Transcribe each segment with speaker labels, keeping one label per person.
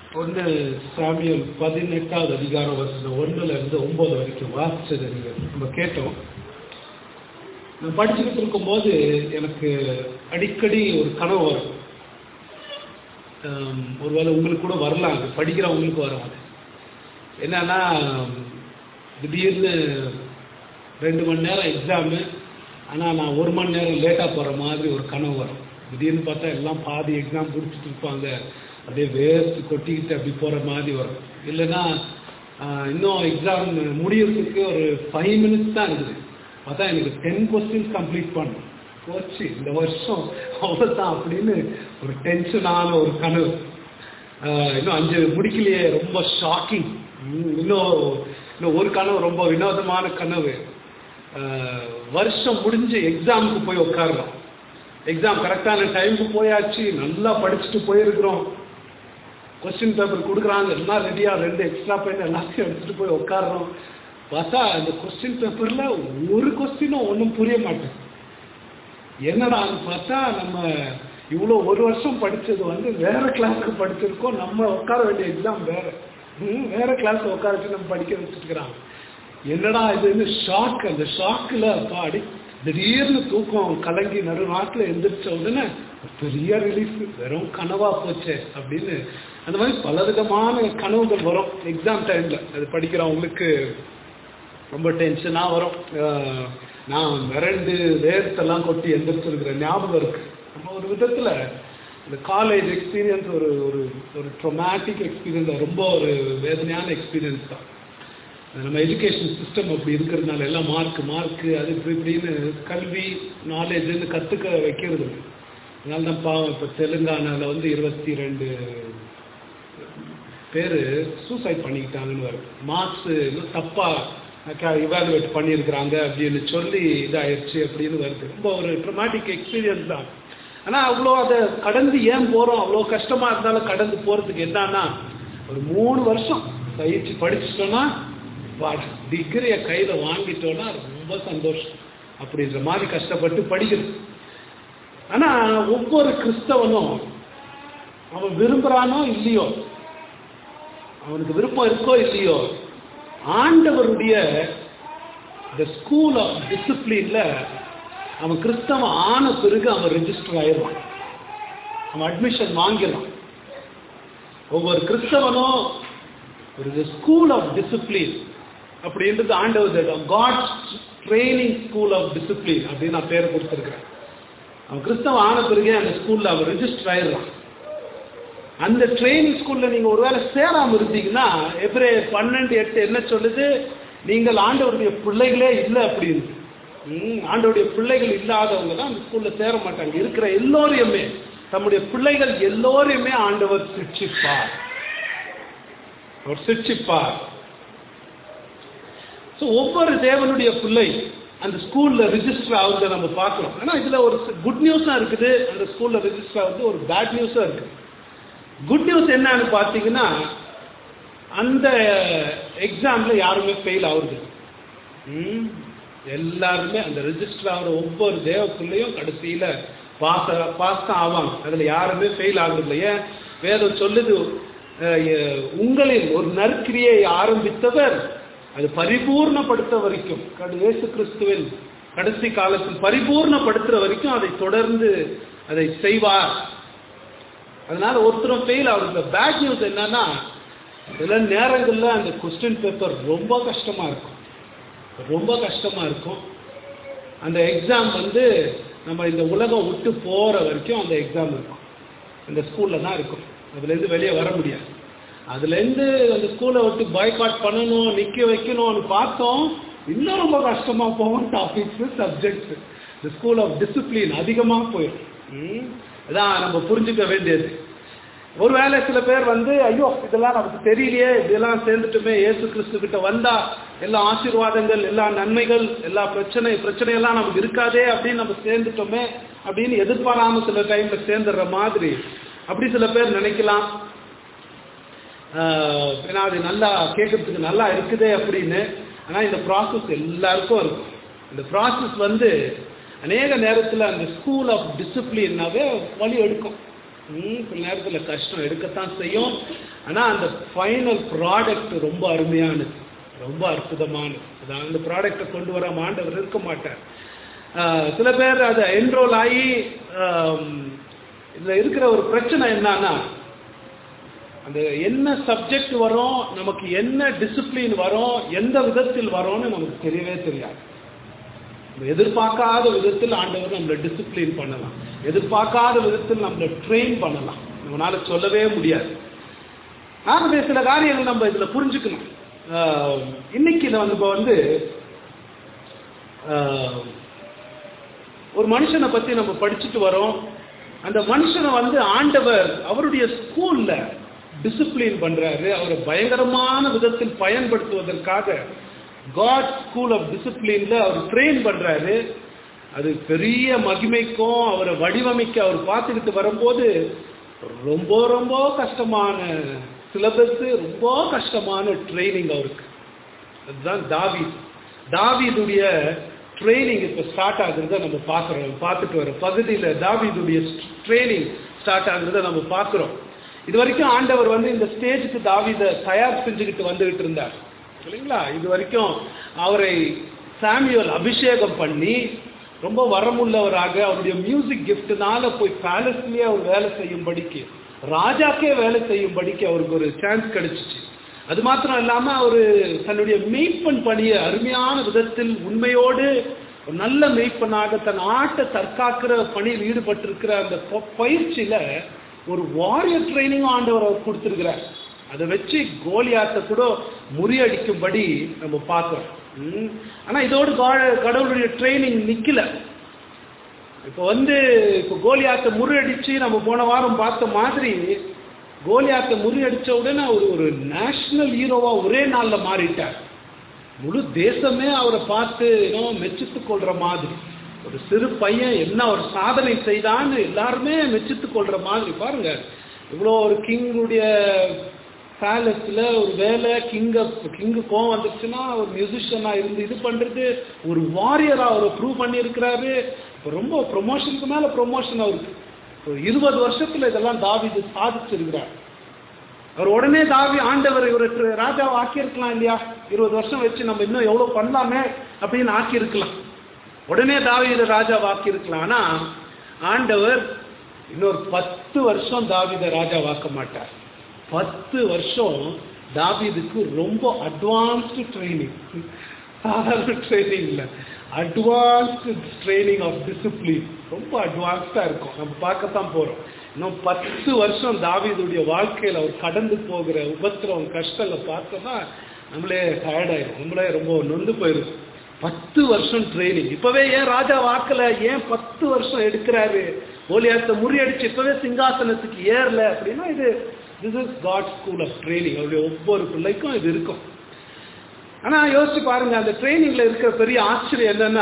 Speaker 1: ஒன்று சாமியல் பதினெட்டாவது அதிகாரம் வருஷம் ஒன்றுல இருந்து ஒன்பது வரைக்கும் வாசிச்சது நீங்க நம்ம கேட்டோம் நான் படிச்சுக்கிட்டு இருக்கும்போது எனக்கு அடிக்கடி ஒரு கனவு வரும் ஆம், ஒருவேளை உங்களுக்கு கூட வரலாம் அது படிக்கிறவங்களுக்கு வரும் அது என்னன்னா திடீர்னு ரெண்டு மணி நேரம் எக்ஸாமு ஆனால் நான் ஒரு மணி நேரம் லேட்டாக போகிற மாதிரி ஒரு கனவு வரும் திடீர்னு பார்த்தா எல்லாம் பாதி எக்ஸாம் முடிச்சுட்டு இருப்பாங்க அப்படியே வேஸ்ட் கொட்டிக்கிட்டு அப்படி போகிற மாதிரி வரும் இல்லைன்னா ஆஹ், இன்னும் எக்ஸாம் முடியறதுக்கு ஒரு ஃபைவ் மினிட்ஸ் தான் இருக்குது பார்த்தா எனக்கு டென் கொஸ்டின்ஸ் கம்ப்ளீட் பண்ணணும் போச்சு இந்த வருஷம் அவ்வளோதான் அப்படின்னு ஒரு டென்ஷனான ஒரு கனவு ஆஹ், இன்னும் அஞ்சு முடிக்கலையே ரொம்ப ஷாக்கிங் இன்னும் இன்னும் ஒரு கனவு ரொம்ப வினோதமான கனவு ஆஹ், வருஷம் முடிஞ்சு எக்ஸாமுக்கு போய் உட்கார்றோம் எக்ஸாம் கரெக்டான டைமுக்கு போயாச்சு நல்லா படிச்சுட்டு போயிருக்கிறோம் கொஸ்டின் பேப்பர் கொடுக்குறாங்க எல்லாம் ரெடியா ரெண்டு எக்ஸ்ட்ரா பெயின் எல்லாத்தையும் எடுத்துட்டு போய் உட்கார்றோம் பார்த்தா அந்த கொஸ்டின் பேப்பர்ல ஒரு கொஸ்டினும் ஒன்றும் புரிய மாட்டேங்குது என்னடான்னு பார்த்தா நம்ம இவ்வளோ ஒரு வருஷம் படிச்சது வந்து வேற கிளாஸ்க்கு படிச்சிருக்கோம் நம்ம உட்கார வேண்டிய எக்ஸாம் வேற ம், வேற கிளாஸ் உட்கார வச்சு நம்ம படிக்க வச்சுருக்கிறாங்க என்னடா இதுன்னு ஷாக் அந்த ஷாக்கில் பாடி திடீர்னு தூக்கம் கலங்கி நடு நாட்டில் எந்திரிச்ச உடனே ஒரு பெரிய ரிலீஃப் வெறும் கனவா போச்சே அப்படின்னு அந்த மாதிரி பலவிதமான கனவுகள் வரும் எக்ஸாம் டைம்ல அது படிக்கிறவங்களுக்கு ரொம்ப டென்ஷனாக வரும் அஹ் நான் மிரண்டு வேர்த்தெல்லாம் கொட்டி எந்திரிச்சிருக்கிற ஞாபகம் இருக்கு நம்ம ஒரு விதத்தில் இந்த காலேஜ் எக்ஸ்பீரியன்ஸ் ஒரு ஒரு ஒரு ட்ரொமேட்டிக் எக்ஸ்பீரியன்ஸ் ரொம்ப ஒரு வேதனையான எக்ஸ்பீரியன்ஸ் தான் நம்ம எஜுகேஷன் சிஸ்டம் அப்படி இருக்கிறதுனால எல்லாம் மார்க் மார்க்கு அது இப்படி இப்படின்னு கல்வி நாலேஜ்னு கற்றுக்க வைக்கிறது இல்லை. அதனால தான் பாவம் இப்போ தெலுங்கானாவில் வந்து இருபத்தி ரெண்டு பேர் சூசைட் பண்ணிக்கிட்டாங்கன்னு வரும் மார்க்ஸ் இன்னும் தப்பாக இவாலுவேட் பண்ணியிருக்கிறாங்க அப்படின்னு சொல்லி இதாயிருச்சு அப்படின்னு வருது ரொம்ப ஒரு ட்ரமாட்டிக் எக்ஸ்பீரியன்ஸ் தான் ஆனால் அவ்வளோ அதை கடந்து ஏன் போகிறோம் அவ்வளோ கஷ்டமாக இருந்தாலும் கடந்து போகிறதுக்கு என்னன்னா ஒரு மூணு வருஷம் பயிற்சி படிச்சிட்டோன்னா டிகிரியை கையில் வாங்கிட்டோன்னா ரொம்ப சந்தோஷம் அப்படின்ற மாதிரி கஷ்டப்பட்டு படிக்கிறது ஆனால் ஒவ்வொரு கிறிஸ்தவனும் அவன் விரும்புகிறானோ இல்லையோ அவனுக்கு விருப்பம் இருக்கோ இல்லையோ ஆண்டவருடைய இந்த ஸ்கூல் ஆஃப் டிசிப்ளின்ல அவன் கிறிஸ்தவன் ஆன பிறகு அவன் ரெஜிஸ்டர் ஆயிடுவான் அவன் அட்மிஷன் வாங்கிடலாம் ஒவ்வொரு கிறிஸ்தவனும் ஒரு ஸ்கூல் ஆஃப் டிசிப்ளின் அப்படின்றது ஆண்டவர் God's training school of discipline அப்படின்னு நான் பேரை கொடுத்துருக்கிறேன் அவன் கிறிஸ்தவன் ஆன பிறகு அந்த ஸ்கூல்ல அவன் ரெஜிஸ்டர் ஆயிடுறான் அந்த ட்ரைனிங் ஸ்கூல்ல நீங்க ஒருவேளை சேராம இருந்தீங்கன்னா எப்ரே பன்னெண்டு எட்டு என்ன சொல்லுது நீங்கள் ஆண்டவருடைய பிள்ளைகளே இல்லை அப்படின்னு ம், ஆண்டவருடைய பிள்ளைகள் இல்லாதவங்க தான் அந்த ஸ்கூல்ல சேர மாட்டாங்க இருக்கிற எல்லோரையுமே தம்முடைய பிள்ளைகள் எல்லோரையுமே ஆண்டவர் சிக்ஷிப்பார் அவர் சிக்ஷிப்பார் ஸோ ஒவ்வொரு தேவனுடைய பிள்ளை அந்த ஸ்கூல்ல ரிஜிஸ்டர் ஆகுறத நம்ம பார்க்கலாம் ஆனா இதுல ஒரு குட் நியூஸும் இருக்குது அந்த ஸ்கூல்ல ரிஜிஸ்டர் ஆகுது ஒரு பேட் நியூஸும் இருக்குது குட் நியூஸ் என்னன்னு பார்த்தீங்கன்னா அந்த எக்ஸாம்ல யாருமே ஃபெயில் ஆகுறது ம், எல்லாருமே அந்த ரெஜிஸ்டர் ஆகிற ஒவ்வொரு தேவக்குள்ளேயும் கடைசியில பாஸ் பாஸ் தான் ஆவாங்க அதுல யாருமே ஃபெயில் ஆகுறது இல்லை ஏன் வேதம் சொல்லுது அஹ், எ- உங்களில் ஒரு நற்கிரியை ஆரம்பித்தவர் அது பரிபூர்ணப்படுத்த வரைக்கும் கடு- இயேசு கிறிஸ்துவின் கடைசி காலத்தில் பரிபூர்ணப்படுத்துற வரைக்கும் அதை தொடர்ந்து அதை செய்வார் அதனால ஒருத்தரும் ஃபெயில் ஆகுது பேட் நியூஸ் என்னன்னா சில நேரங்களில் அந்த கொஸ்டின் பேப்பர் ரொம்ப கஷ்டமா இருக்கும் ரொம்ப கஷ்டமா இருக்கும் அந்த எக்ஸாம் வந்து நம்ம இந்த உலகம் விட்டு போற வரைக்கும் அந்த எக்ஸாம் இருக்கும் அந்த ஸ்கூல்ல தான் இருக்கும் அதுலேருந்து வெளியே வர முடியாது அதுலேருந்து அந்த ஸ்கூலை விட்டு பாய்காட் பண்ணணும் நிற்க வைக்கணும்னு பார்த்தோம் இன்னும் ரொம்ப கஷ்டமா போகும் டாபிக்ஸ் சப்ஜெக்ட்ஸ் இந்த ஸ்கூல் ஆஃப் டிசிப்ளின் அதிகமாக போயிடும் ம், அதான் நம்ம புரிஞ்சுக்க வேண்டியது ஒருவேளை சில பேர் வந்து ஐயோ இதெல்லாம் நமக்கு தெரியலையே இதெல்லாம் சேர்ந்துட்டுமே இயேசு கிறிஸ்து கிட்ட வந்தா எல்லா ஆசீர்வாதங்கள் எல்லா நன்மைகள் எல்லா பிரச்சனை பிரச்சனையெல்லாம் நமக்கு இருக்காதே அப்படின்னு நம்ம சேர்ந்துட்டோமே அப்படின்னு எதிர்பாராம சில டைம்ல சேர்ந்துடுற மாதிரி அப்படி சில பேர் நினைக்கலாம் ஆஹ் ஏன்னா அது நல்லா கேட்கறதுக்கு நல்லா இருக்குதே அப்படின்னு ஆனா இந்த ப்ராசஸ் எல்லாருக்கும் இருக்கும் இந்த ப்ராசஸ் வந்து அநேக நேரத்தில் அந்த ஸ்கூல் ஆஃப் டிசிப்ளின்னாவே வழி எடுக்கும் ம், சில நேரத்தில் கஷ்டம் எடுக்கத்தான் செய்யும் ஆனா அந்த ஃபைனல் ப்ராடக்ட் ரொம்ப அருமையானது ரொம்ப அற்புதமானது அதான் அந்த ப்ராடக்டை கொண்டு வர ஆண்டவர் இருக்க மாட்டார் ஆஹ், சில பேர் அதை என்ரோல் ஆகி ஆம், இதுல இருக்கிற ஒரு பிரச்சனை என்னன்னா அந்த என்ன சப்ஜெக்ட் வரும் நமக்கு என்ன டிசிப்ளின் வரும் எந்த விதத்தில் வரும்னு நமக்கு தெரியவே தெரியாது நம்ம எதிர்பார்க்காத விதத்தில் ஆண்டவர் நம்மளை டிசிப்ளின் பண்ணலாம் எதிர்பார்க்காத விதத்தில் நம்மளை ட்ரெயின் பண்ணலாம் நம்மளால சொல்லவே முடியாது ஆகவே சில காரியங்கள் நம்ம இதுல புரிஞ்சுக்கணும் ஆஹ் இன்னைக்கு இதை வந்து இப்போ வந்து ஆஹ் ஒரு மனுஷனை பத்தி நம்ம படிச்சுட்டு வரோம் அந்த மனுஷனை வந்து ஆண்டவர் அவருடைய ஸ்கூல்ல டிசிப்ளின் பண்றாரு அவரை பயங்கரமான விதத்தில் பயன்படுத்துவதற்காக காட் ஸ்கூல் ஆஃப் டிசிப்ளின்ல அவர் ட்ரெயின் பண்றாரு அது பெரிய மகிமைக்கும் அவரை வடிவமைக்க அவர் பார்த்துக்கிட்டு வரும்போது ரொம்ப ரொம்ப கஷ்டமான சிலபஸ் ரொம்ப கஷ்டமான ட்ரைனிங் அவருக்கு அதுதான் தாவீத் தாவீதுடைய ட்ரைனிங் இப்போ ஸ்டார்ட் ஆகுறத நம்ம பார்க்குறோம் பார்த்துட்டு வரோம் பகுதியில் தாவீதுடைய ட்ரைனிங் ஸ்டார்ட் ஆகுறத நம்ம பார்க்குறோம் இது வரைக்கும் ஆண்டவர் வந்து இந்த ஸ்டேஜுக்கு தாவீதை தயார் செஞ்சுக்கிட்டு வந்துகிட்டு இருந்தார் இல்லைங்களா இது வரைக்கும் அவரை சாமியல் அபிஷேகம் பண்ணி ரொம்ப வரமுள்ளவராக அவருடைய மியூசிக் கிஃப்ட்னால போய் பேலஸ்லயே அவர் வேலை செய்யும்படிக்கு ராஜாக்கே வேலை செய்யும்படிக்கு அவருக்கு ஒரு சான்ஸ் கிடைச்சிச்சு அது மாத்திரம் இல்லாம அவரு தன்னுடைய மெய்ப்பன் பணியை அருமையான விதத்தில் உண்மையோடு ஒரு நல்ல மெய்ப்பனாக தன் ஆட்டை தற்காக்கிற பணியில் ஈடுபட்டிருக்கிற அந்த ப- பயிற்சியில ஒரு வாரியர் ட்ரைனிங் ஆண்டவர் அவர் கொடுத்திருக்கிறார் அதை வச்சு கோலியாத்தை கூட முறியடிக்கும்படி நம்ம பார்க்கிறோம் ம். ஆனா இதோடு கா- கடவுளுடைய ட்ரைனிங் நிக்கல இப்போ வந்து இப்போ கோலியாத்தை முறியடிச்சு நம்ம போன வாரம் பார்த்த மாதிரி கோலியாத்தை முறியடிச்ச உடனே அவர் ஒரு நேஷனல் ஹீரோவா ஒரே நாள்ல மாறிட்டார் முழு தேசமே அவரை பார்த்து ஏதோ மெச்சித்துக் கொள்ற மாதிரி ஒரு சிறு பையன் என்ன ஒரு சாதனை செய்தான்னு எல்லாருமே மெச்சித்துக் கொள்ற மாதிரி பாருங்க இவ்வளோ ஒரு கிங்குடைய பேலஸ்ல ஒரு வேலை கிங்க கிங்கு கோவம் வந்துச்சுன்னா ஒரு மியூசிஷியனா இருந்து இது பண்றது ஒரு வாரியரா அவரை ப்ரூவ் பண்ணியிருக்கிறாரு இப்போ ரொம்ப ப்ரொமோஷனுக்கு மேல ப்ரொமோஷன் அவருக்கு ஒரு இருபது வருஷத்துல இதெல்லாம் தாவிது சாதிச்சிருக்கிறார் அவர் உடனே தாவி ஆண்டவர் இவர் ராஜாவை ஆக்கியிருக்கலாம் இல்லையா இருபது வருஷம் வச்சு நம்ம இன்னும் எவ்வளவு பண்ணலாமே அப்படின்னு ஆக்கியிருக்கலாம் உடனே தாவீது ராஜாவை ஆக்கியிருக்கலாம் ஆனா ஆண்டவர் இன்னொரு பத்து வருஷம் தாவீதை ராஜாவாக்க மாட்டார் பத்து வருஷம் தாவீதுக்கு ரொம்ப அட்வான்ஸ்டு ட்ரைனிங் சாதாரண ட்ரைனிங் இல்லை அட்வான்ஸ்டு ட்ரைனிங் ஆஃப் டிசிப்ளின் ரொம்ப அட்வான்ஸ்டா இருக்கும் நம்ம பார்க்கத்தான் போறோம் இன்னும் பத்து வருஷம் தாவீதுடைய வாழ்க்கையில அவர் கடந்து போகிற உபத்திரம் கஷ்டங்களை பார்த்தோம்னா நம்மளே டயர்டாயிரும் நம்மளே ரொம்ப நொந்து போயிரும் பத்து வருஷம் ட்ரைனிங் இப்பவே ஏன் ராஜா வாக்கல ஏன் பத்து வருஷம் எடுக்கிறாரு கோலியாத்தை முறியடிச்சு இப்பவே சிங்காசனத்துக்கு ஏறல அப்படின்னா இது this is God school of training அவருடைய ஒவ்வொரு பிள்ளைக்கும் இது இருக்கும் ஆனா யோசிச்சு பாருங்க அந்த ட்ரைனிங்ல இருக்கிற பெரிய ஆச்சரியம் என்னன்னா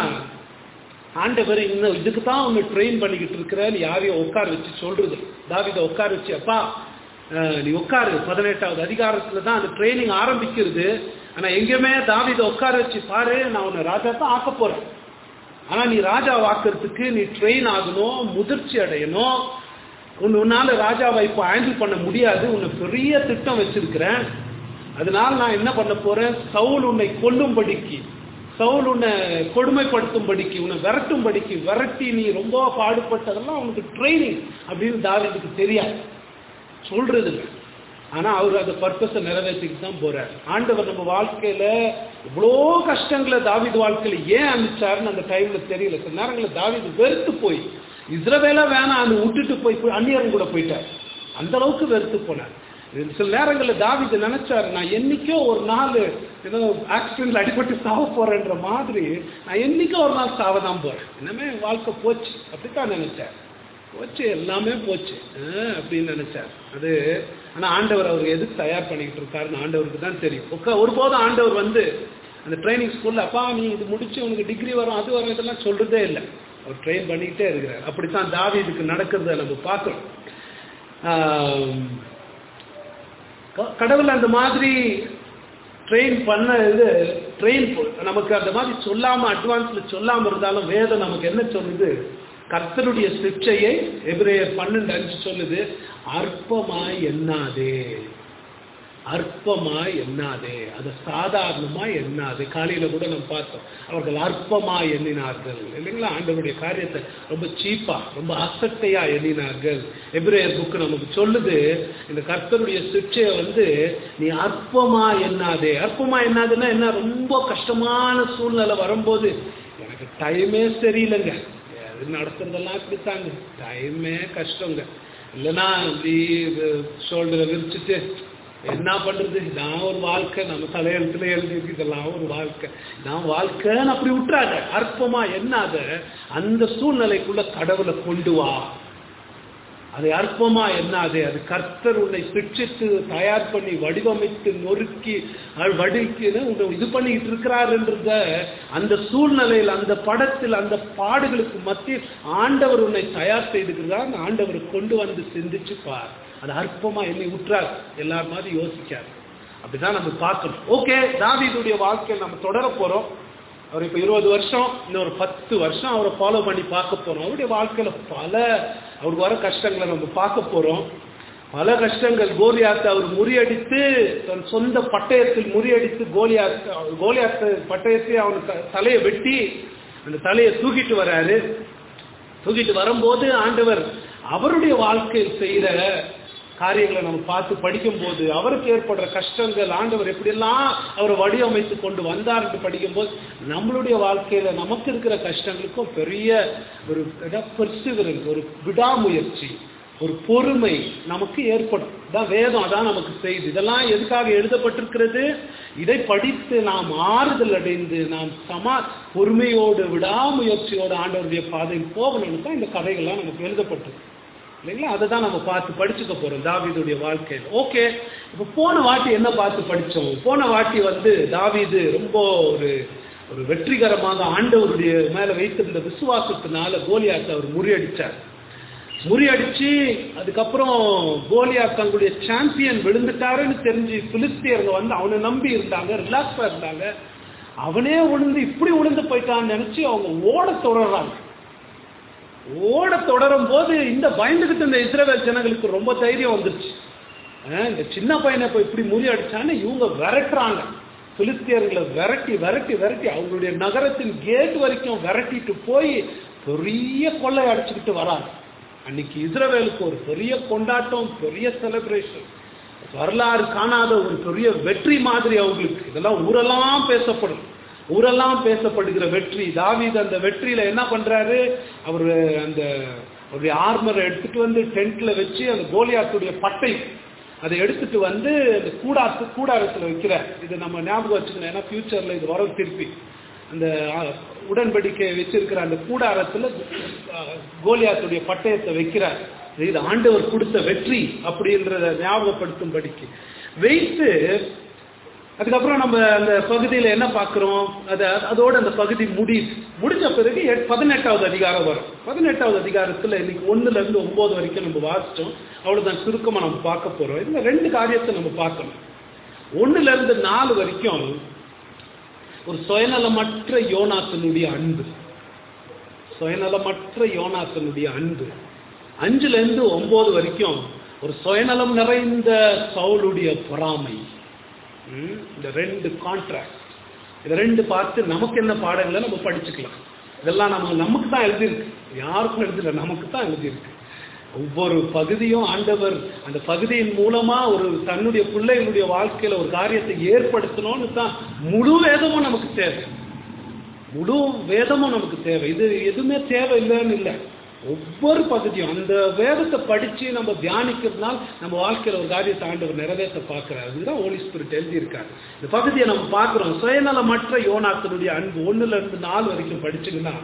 Speaker 1: ஆண்டவர் இன்னும் இதுக்கு தான் உன்னை ட்ரெயின் பண்ணிக்கிட்டு இருக்கிறேன்னு யாரையும் உட்கார வச்சு சொல்றது தாவித உட்கார வச்சு அப்பா அஹ், நீ உட்காரு பதினெட்டாவது அதிகாரத்துல தான் அந்த ட்ரைனிங் ஆரம்பிக்கிறது ஆனா எங்கேயுமே தாவித உட்கார வச்சு பாரு நான் உன்னை ராஜா தான் ஆக்க போறேன் ஆனா நீ ராஜா வாக்குறதுக்கு நீ ட்ரெயின் ஆகணும் முதிர்ச்சி அடையணும் உன் உன்னால ராஜாவை இப்போ ஹேண்டில் பண்ண முடியாது உன்னை பெரிய திட்டம் வச்சிருக்கிறேன் அதனால நான் என்ன பண்ண போறேன் சவுல் உன்னை கொல்லும்படிக்கு சவுல் உன்னை கொடுமைப்படுத்தும்படிக்கு உன்னை விரட்டும்படிக்கு விரட்டி நீ ரொம்ப பாடுபட்டதெல்லாம் உனக்கு ட்ரைனிங் அப்படின்னு தாவீதுக்கு தெரியாது சொல்றது இல்லை ஆனா அவர் அந்த பர்பஸை நிறைவேற்றிட்டு தான் போறார் ஆண்டவர் நம்ம வாழ்க்கையில இவ்வளோ கஷ்டங்களை தாவீது வாழ்க்கையில ஏன் அனுப்பிச்சாருன்னு அந்த டைம்ல தெரியல சில நேரங்களில் தாவீது வெறுத்து போய் இஸ்ரவேலா வேணாம் அது விட்டுட்டு போய் போய் அந்நியரும் கூட போயிட்டார் அந்த அளவுக்கு வெறுத்து போனார் இது சில நேரங்களில் தாவீது நினைச்சாரு நான் என்னைக்கோ ஒரு நாள் ஏதோ ஆக்சிடென்ட்ல அடிபட்டு சாவ போறேன்ற மாதிரி நான் என்னைக்கோ ஒரு நாள் சாவ தான் போறேன் இன்னமே என் வாழ்க்கை போச்சு அப்படித்தான் நினைச்சார் போச்சு எல்லாமே போச்சு அஹ் அப்படின்னு நினைச்சார் அது ஆனா ஆண்டவர் அவர் எதுக்கு தயார் பண்ணிக்கிட்டு இருக்காருன்னு ஆண்டவருக்கு தான் தெரியும் ஒக்க- ஒருபோதும் ஆண்டவர் வந்து அந்த ட்ரைனிங் ஸ்கூல்ல அப்பா நீ இது முடிச்சு உனக்கு டிகிரி வரும் அது வரும் இதெல்லாம் சொல்றதே இல்லை அவர் ட்ரெயின் பண்ணிக்கிட்டே இருக்கிறார் அப்படித்தான் தாவீதுக்கு நடக்கிறத நம்ம பார்க்கிறோம் ஆம், க- கடவுள் அந்த மாதிரி ட்ரெயின் பண்ண இது ட்ரெயின் நமக்கு அந்த மாதிரி சொல்லாம அட்வான்ஸ்ல சொல்லாம இருந்தாலும் வேதம் நமக்கு என்ன சொல்லுது கர்த்தருடைய சிக்ஷையை எபிரேயர் பன்னெண்டு அஞ்சு சொல்லுது அற்பமாய் எண்ணாதே அற்பமாய் எண்ணாதே அது சாதாரணமா எண்ணாது காலையில கூட நம்ம பார்த்தோம் அவர்கள் அற்பமாய் எண்ணினார்கள் இல்லைங்களா ஆண்டவருடைய காரியத்தை ரொம்ப சீப்பா ரொம்ப அசட்டையா எண்ணினார்கள் எபிரேயர் புக்கு நமக்கு சொல்லுது இந்த கர்த்தருடைய சிக்ஷையை வந்து நீ அற்பமா எண்ணாதே அற்பமா எண்ணாதுன்னா என்ன ரொம்ப கஷ்டமான சூழ்நிலை வரும்போது எனக்கு டைமே சரியில்லைங்க அது நடத்துறதெல்லாம் இப்படித்தாங்க டைமே கஷ்டங்க இல்லைன்னா இப்படி ஷோல்டரை விரிச்சிட்டு என்ன பண்றது நான் ஒரு வாழ்க்கை நம்ம தலையெழுத்துல எழுதி இதெல்லாம் ஒரு வாழ்க்கை நான் வாழ்க்கைன்னு அப்படி விட்டுறாங்க அற்பமா என்னாத அந்த சூழ்நிலைக்குள்ள கடவுளை கொண்டு வா அதை அற்பமா என்னாது அது கர்த்தர் உன்னை சிக்ஷித்து தயார் பண்ணி வடிவமைத்து நொறுக்கி அஹ் வடிக்கு உன்னை இது பண்ணிக்கிட்டு இருக்கிறாருன்றத அந்த சூழ்நிலையில் அந்த படத்தில் அந்த பாடுகளுக்கு மத்தியில் ஆண்டவர் உன்னை தயார் செய்துக்கிறார் அந்த ஆண்டவர் கொண்டு வந்து சிந்திச்சு பார் அது அற்பமா என்னை விட்டுறார் எல்லார் மாதிரி யோசிக்காரு அப்படிதான் நம்ம பார்க்கணும் ஓகே தாவீதுடைய வாழ்க்கையை நம்ம தொடர போறோம் அவர் இப்போ இருபது வருஷம் இன்னொரு பத்து வருஷம் அவரை ஃபாலோ பண்ணி பார்க்க போறோம் அவருடைய வாழ்க்கையில பல அவருக்கு வர கஷ்டங்களை நம்ம பார்க்க போறோம் பல கஷ்டங்கள் கோலியாத்தை அவர் முறியடித்து தன் சொந்த பட்டயத்தில் முறியடித்து கோலியாத் கோலியாத்து பட்டயத்தை அவன் த- தலையை வெட்டி அந்த தலையை தூக்கிட்டு வராரு தூக்கிட்டு வரும்போது ஆண்டவர் அவருடைய வாழ்க்கையில் செய்கிற காரியங்களை நம்ம பார்த்து படிக்கும்போது அவருக்கு ஏற்படுற கஷ்டங்கள் ஆண்டவர் எப்படியெல்லாம் அவரை வடிவமைத்து கொண்டு வந்தார் என்று படிக்கும்போது நம்மளுடைய வாழ்க்கையில நமக்கு இருக்கிற கஷ்டங்களுக்கும் பெரிய ஒரு பெர்சிவரன்ஸ் ஒரு விடாமுயற்சி ஒரு பொறுமை நமக்கு ஏற்படும் இதான் வேதம் அதான் நமக்கு செய்து இதெல்லாம் எதுக்காக எழுதப்பட்டிருக்கிறது இதை படித்து நாம் ஆறுதல் அடைந்து நாம் சமா பொறுமையோடு விடாமுயற்சியோடு ஆண்டவருடைய பாதையில் போகணும்னு தான் இந்த கதைகள்லாம் நமக்கு எழுதப்பட்டிருக்கு இல்லைங்களா அதை தான் நம்ம பார்த்து படிச்சுக்க போறோம் தாவீதுடைய வாழ்க்கையில் ஓகே இப்போ போன வாட்டி என்ன பார்த்து படிச்சோம் போன வாட்டி வந்து தாவீது ரொம்ப ஒரு ஒரு வெற்றிகரமாக ஆண்டவருடைய மேல வைத்திருந்த விசுவாசத்தினால கோலியாத்தை அவர் முறியடிச்சார் முறியடிச்சு அதுக்கப்புறம் கோலியாத் தங்களுடைய சாம்பியன் விழுந்துட்டாருன்னு தெரிஞ்சு பிலிஸ்தியருங்க வந்து அவனை நம்பி இருந்தாங்க ரிலாக்ஸா இருந்தாங்க அவனே விழுந்து இப்படி விழுந்து போயிட்டான்னு நினைச்சு அவங்க ஓட தொடர்றாங்க ஓட தொடரும் போது இந்த பயந்துகிட்டு இந்த இஸ்ரேல் ஜனங்களுக்கு ரொம்ப தைரியம் வந்துருச்சு அஹ் இந்த சின்ன பையனை போய் இப்படி முறியடிச்சான்னு இவங்க விரட்டுறாங்க பிலிஸ்தியர்களை விரட்டி விரட்டி விரட்டி அவங்களுடைய நகரத்தின் கேட் வரைக்கும் விரட்டிட்டு போய் பெரிய கொள்ளை அடிச்சுக்கிட்டு வராங்க அன்னைக்கு இஸ்ரவேலுக்கு ஒரு பெரிய கொண்டாட்டம் பெரிய செலிப்ரேஷன் வரலாறு காணாத ஒரு பெரிய வெற்றி மாதிரி அவங்களுக்கு இதெல்லாம் ஊரெல்லாம் பேசப்படும் ஊரெல்லாம் பேசப்படுகிற வெற்றி தாவீது அந்த வெற்றியில என்ன பண்றாரு அவர் அந்த அவருடைய ஆர்மரை எடுத்துட்டு வந்து டென்ட்ல வச்சு அந்த கோலியாத்துடைய பட்டை அதை எடுத்துட்டு வந்து அந்த கூடாத்து கூடாரத்துல வைக்கிறார் இது நம்ம ஞாபகம் வச்சுக்கணும் ஏன்னா ஃபியூச்சர்ல இது வரும் திருப்பி அந்த ஆ, உடன்படிக்கை வச்சிருக்கிற அந்த கூடாரத்துல ஆ, கோலியாத்துடைய பட்டயத்தை வைக்கிறார் இது ஆண்டவர் கொடுத்த வெற்றி அப்படின்றத ஞாபகப்படுத்தும்படிக்கு வைத்து அதுக்கப்புறம் நம்ம அந்த பகுதியில் என்ன பார்க்குறோம் அது அதோட அந்த பகுதி முடி முடிஞ்ச பிறகு எட்- பதினெட்டாவது அதிகாரம் வரும் பதினெட்டாவது அதிகாரத்தில் இன்னைக்கு ஒண்ணுல இருந்து ஒன்பது வரைக்கும் நம்ம வாசிச்சோம் அவ்வளவுதான் சுருக்கமா நம்ம பார்க்க போறோம் இந்த ரெண்டு காரியத்தை நம்ம பார்க்கணும் ஒண்ணுல இருந்து நாலு வரைக்கும் ஒரு சுயநலமற்ற யோனாத்தனுடைய அன்பு சுயநலமற்ற யோனாத்தனுடைய அன்பு அஞ்சுல இருந்து ஒன்பது வரைக்கும் ஒரு சுயநலம் நிறைந்த சவுளுடைய பொறாமை ம், இந்த ரெண்டு கான்ட்ராக்ட் இந்த ரெண்டு பார்த்து நமக்கு என்ன பாடங்களை நம்ம படிச்சுக்கலாம் இதெல்லாம் நம்ம நமக்கு தான் எழுதியிருக்கு யாருக்கும் எழுதல நமக்கு தான் எழுதியிருக்கு ஒவ்வொரு பகுதியும் ஆண்டவர் அந்த பகுதியின் மூலமா ஒரு தன்னுடைய பிள்ளைகளுடைய வாழ்க்கையில ஒரு காரியத்தை ஏற்படுத்தணும்னு தான் முழு வேதமும் நமக்கு தேவை முழு வேதமும் நமக்கு தேவை இது எதுவுமே தேவை இல்லைன்னு இல்லை ஒவ்வொரு பகுதியும் அந்த வேதத்தை படிச்சு நம்ம தியானிக்கிறதுனால நம்ம வாழ்க்கையில ஒரு காரியத்தை ஆண்டவர் நிறைவேற்ற பார்க்கிறார் இதுதான் ஹோலி ஸ்பிரிட் எழுதியிருக்காரு இந்த பகுதியை நம்ம பார்க்கிறோம் சுயநலமற்ற யோனாத்தனுடைய அன்பு ஒண்ணுல இருந்து நாலு வரைக்கும் படிச்சீங்கன்னா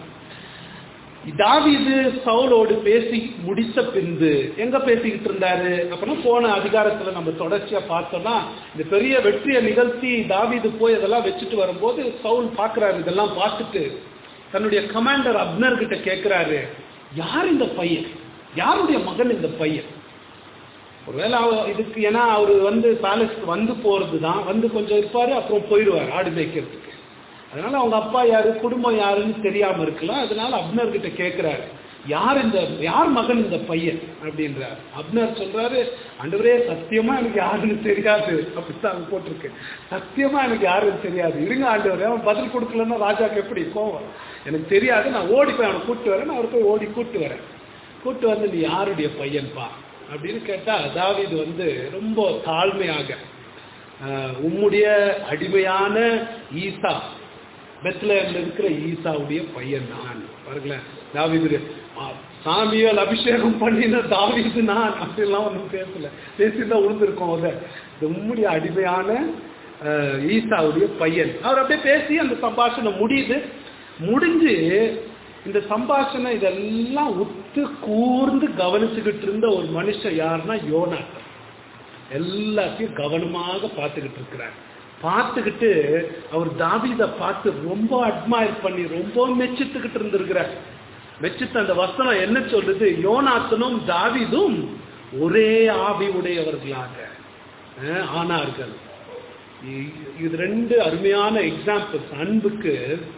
Speaker 1: தாவீது சவுலோடு பேசி முடித்த பின்பு எங்க பேசிக்கிட்டு இருந்தாரு அப்புறம் போன அதிகாரத்துல நம்ம தொடர்ச்சியா பார்த்தோம்னா இந்த பெரிய வெற்றியை நிகழ்த்தி தாவீது போய் அதெல்லாம் வச்சுட்டு வரும்போது சவுல் பார்க்கறாரு இதெல்லாம் பார்த்துட்டு தன்னுடைய கமாண்டர் அப்னர் கிட்ட கேட்கிறாரு யார் இந்த பையன் யாருடைய மகன் இந்த பையன் ஒருவேளை அவ- இதுக்கு ஏன்னா அவர் வந்து பேலஸ்க்கு வந்து போறது தான் வந்து கொஞ்சம் இருப்பாரு அப்புறம் போயிடுவார் ஆடு மேய்க்கிறதுக்கு அதனால அவங்க அப்பா யாரு குடும்பம் யாருன்னு தெரியாம இருக்கலாம் அதனால அப்னர் கிட்ட கேட்கிறாரு யார் இந்த யார் மகன் இந்த பையன் அப்படின்றார் அப்னர் சொல்றாரு ஆண்டவரே சத்தியமா எனக்கு யாருன்னு தெரியாது அப்படித்தான் அங்க போட்டிருக்கு சத்தியமா எனக்கு யாருன்னு தெரியாது இருங்க ஆண்டவரே அவன் பதில் கொடுக்கலன்னா ராஜாக்கு எப்படி கோவம் எனக்கு தெரியாது நான் ஓடி போய் அவனை கூட்டு வரேன் நான் அவரை போய் ஓடி கூட்டு வரேன் கூட்டு வந்து நீ யாருடைய பையன்பா அப்படின்னு கேட்டா தாவீது வந்து ரொம்ப தாழ்மையாக ஆஹ், உம்முடைய அடிமையான ஈசா பெத்லஹேம்ல இருக்கிற ஈசாவுடைய பையன் நான் பாருங்களேன் தாவீது ஆ, சாமியால் அபிஷேகம் பண்ணின தாவீது நான் அப்படிலாம் ஒன்றும் பேசல பேசிதான் உழுந்திருக்கோம் அதை இந்த உம்முடைய அடிமையான ஆஹ், ஈசாவுடைய பையன் அவர் அப்படியே பேசி அந்த சம்பாஷணம் முடியுது முடிஞ்சு இந்த சம்பாஷணை இதெல்லாம் உத்து கூர்ந்து கவனிச்சுக்கிட்டு இருந்த ஒரு மனுஷன் யாருன்னா யோனாத்தான் எல்லாத்தையும் கவனமாக பார்த்துக்கிட்டு இருக்கிறார் பார்த்துக்கிட்டு அவர் தாவீதை பார்த்து ரொம்ப அட்மையர் பண்ணி ரொம்ப மெச்சித்துக்கிட்டு இருந்திருக்கிறார் மெச்சித்து அந்த வசனம் என்ன சொல்லுது யோனாத்தனும் தாவீதும் ஒரே ஆவி உடையவர்களாக அஹ், ஆனார்கள் இ- இது ரெண்டு அருமையான எக்ஸாம்பிள்ஸ் அன்புக்கு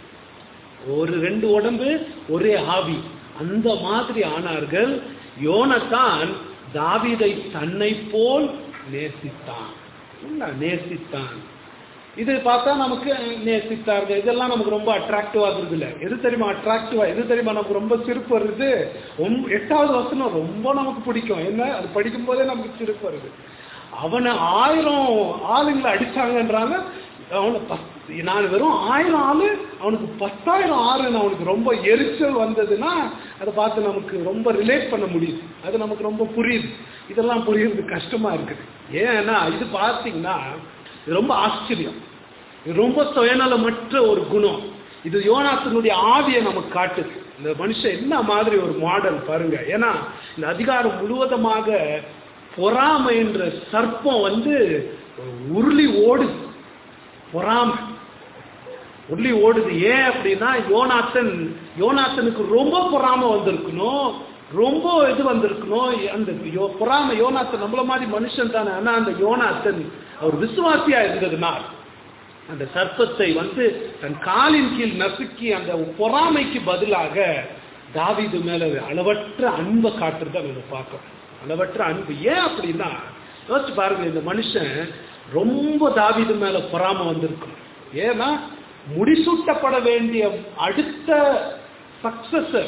Speaker 1: ஒரு ரெண்டு உடம்பு ஒரே ஆவி அந்த மாதிரி ஆனார்கள் யோனத்தான் தாவீதை தன்னை போல் நேசித்தான் இல்ல, நேசித்தான் இது பார்த்தா நமக்கு அஹ், நேசித்தார்கள் இதெல்லாம் நமக்கு ரொம்ப அட்ராக்டிவா இருக்குது இல்ல எது தெரியுமா அட்ராக்டிவா எது தெரியுமா நமக்கு ரொம்ப சிரிப்பு வருது ரொம்ப எட்டாவது வசனம் ரொம்ப நமக்கு பிடிக்கும் என்ன அது படிக்கும் போதே நமக்கு சிரிப்பு வருது அவனை ஆயிரம் ஆளுங்களை அடிச்சாங்கன்றாங்க அவனை பத் நான் வெறும் ஆயிரம் ஆளு அவனுக்கு பத்தாயிரம் ஆறுன்னு அவனுக்கு ரொம்ப எரிச்சல் வந்ததுன்னா அதை பார்த்து நமக்கு ரொம்ப ரிலேட் பண்ண முடியுது அது நமக்கு ரொம்ப புரியுது இதெல்லாம் புரியுறது கஷ்டமா இருக்குது ஏன்னா இது பார்த்தீங்கன்னா இது ரொம்ப ஆச்சரியம் இது ரொம்ப சுயநலமற்ற ஒரு குணம் இது யோனாத்தினுடைய ஆவியை நமக்கு காட்டுது இந்த மனுஷன் என்ன மாதிரி ஒரு மாடல் பாருங்க ஏன்னா இந்த அதிகாரம் முழுவதுமாக பொறாமைன்ற சர்ப்பம் வந்து உருளி ஓடுது பொறாமை உருளி ஓடுது ஏன் அப்படின்னா யோனாத்தன் யோனாத்தனுக்கு ரொம்ப பொறாமை வந்திருக்கணும் ரொம்ப இது வந்திருக்கணும் அந்த யோ பொறாமை யோனாத்தன் நம்மள மாதிரி மனுஷன் தானே ஆனா அந்த யோனாத்தன் அவர் விசுவாசியா இருந்ததுனால் அந்த சர்ப்பத்தை வந்து தன் காலின் கீழ் நசுக்கி அந்த பொறாமைக்கு பதிலாக தாவீது மேல அளவற்ற அன்பை காட்டுறத நம்ம பார்க்கிறோம் அளவற்ற அன்பு ஏன் அப்படின்னா யோசிச்சு பாருங்க இந்த மனுஷன் ரொம்ப தாவீது மேல பொறாமை வந்திருக்கும் ஏன்னா முடிசூட்டப்பட வேண்டிய அடுத்த சக்சஸர்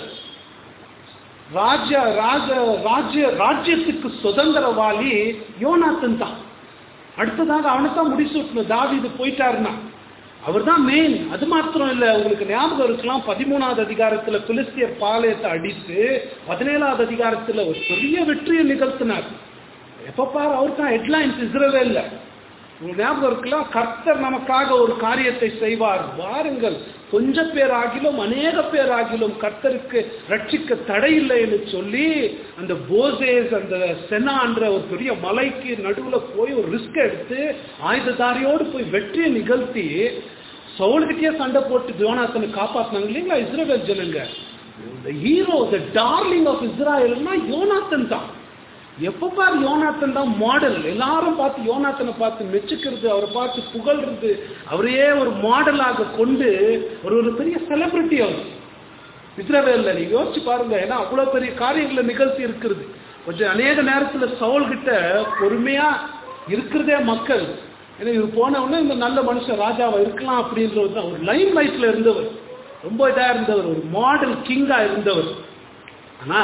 Speaker 1: ராஜ ராஜ ராஜ்ய ராஜ்யத்துக்கு சுதந்திரவாளி யோனாத்தன் தான் அடுத்ததாக அவனுக்கு தான் முடிசூட்டணும் தாவீது போயிட்டாருன்னா அவர் தான் மெயின் அது மாத்திரம் இல்ல உங்களுக்கு ஞாபகம் இருக்கலாம் பதிமூணாவது அதிகாரத்துல பிலிஸ்தியர் பாளையத்தை அடித்து பதினேழாவது அதிகாரத்துல ஒரு பெரிய வெற்றியை நிகழ்த்தினார் எப்ப பாரு அவர் தான் ஹெட்லைன்ஸ் இஸ்ரவேல்ல உங்களுக்கு ஞாபகம் இருக்கலாம் கர்த்தர் நமக்காக ஒரு காரியத்தை செய்வார் வாருங்கள் கொஞ்ச பேர் ஆகிலும் அநேக பேர் ஆகிலும் கர்த்தருக்கு ரட்சிக்க தடையில்லை என்று சொல்லி அந்த போசேஸ் அந்த செனான்ற ஒரு பெரிய மலைக்கு நடுவுல போய் ஒரு ரிஸ்க் எடுத்து ஆயுததாரியோடு போய் வெற்றியை நிகழ்த்தி சவுலுக்கிட்டே சண்டை போட்டு ஜோனாத்தனை காப்பாத்தினாங்க இல்லைங்களா இஸ்ரேல் ஜனங்க ஹீரோ த டார்லிங் ஆஃப் இஸ்ராயல்னா யோனாத்தன் தான் எப்ப பாரு யோனாத்தன் தான் மாடல் எல்லாரும் பார்த்து யோனாத்தனை பார்த்து மெச்சுக்கிறது அவரை பார்த்து புகழ்றது அவரையே ஒரு மாடலாக கொண்டு ஒரு ஒரு பெரிய செலிபிரிட்டி அவர் இஸ்ரவேல்ல நீங்க யோசிச்சு பாருங்க ஏன்னா அவ்வளவு பெரிய காரியங்களை நிகழ்த்தி இருக்கிறது கொஞ்சம் அநேக நேரத்துல சவுல் கிட்ட பொறுமையா இருக்கிறதே மக்கள் ஏன்னா இவர் போன உடனே இந்த நல்ல மனுஷன் ராஜாவா இருக்கலாம் அப்படின்றது தான் ஒரு லைம் லைஃப்ல இருந்தவர் ரொம்ப இதா இருந்தவர் ஒரு மாடல் கிங்கா இருந்தவர் ஆனா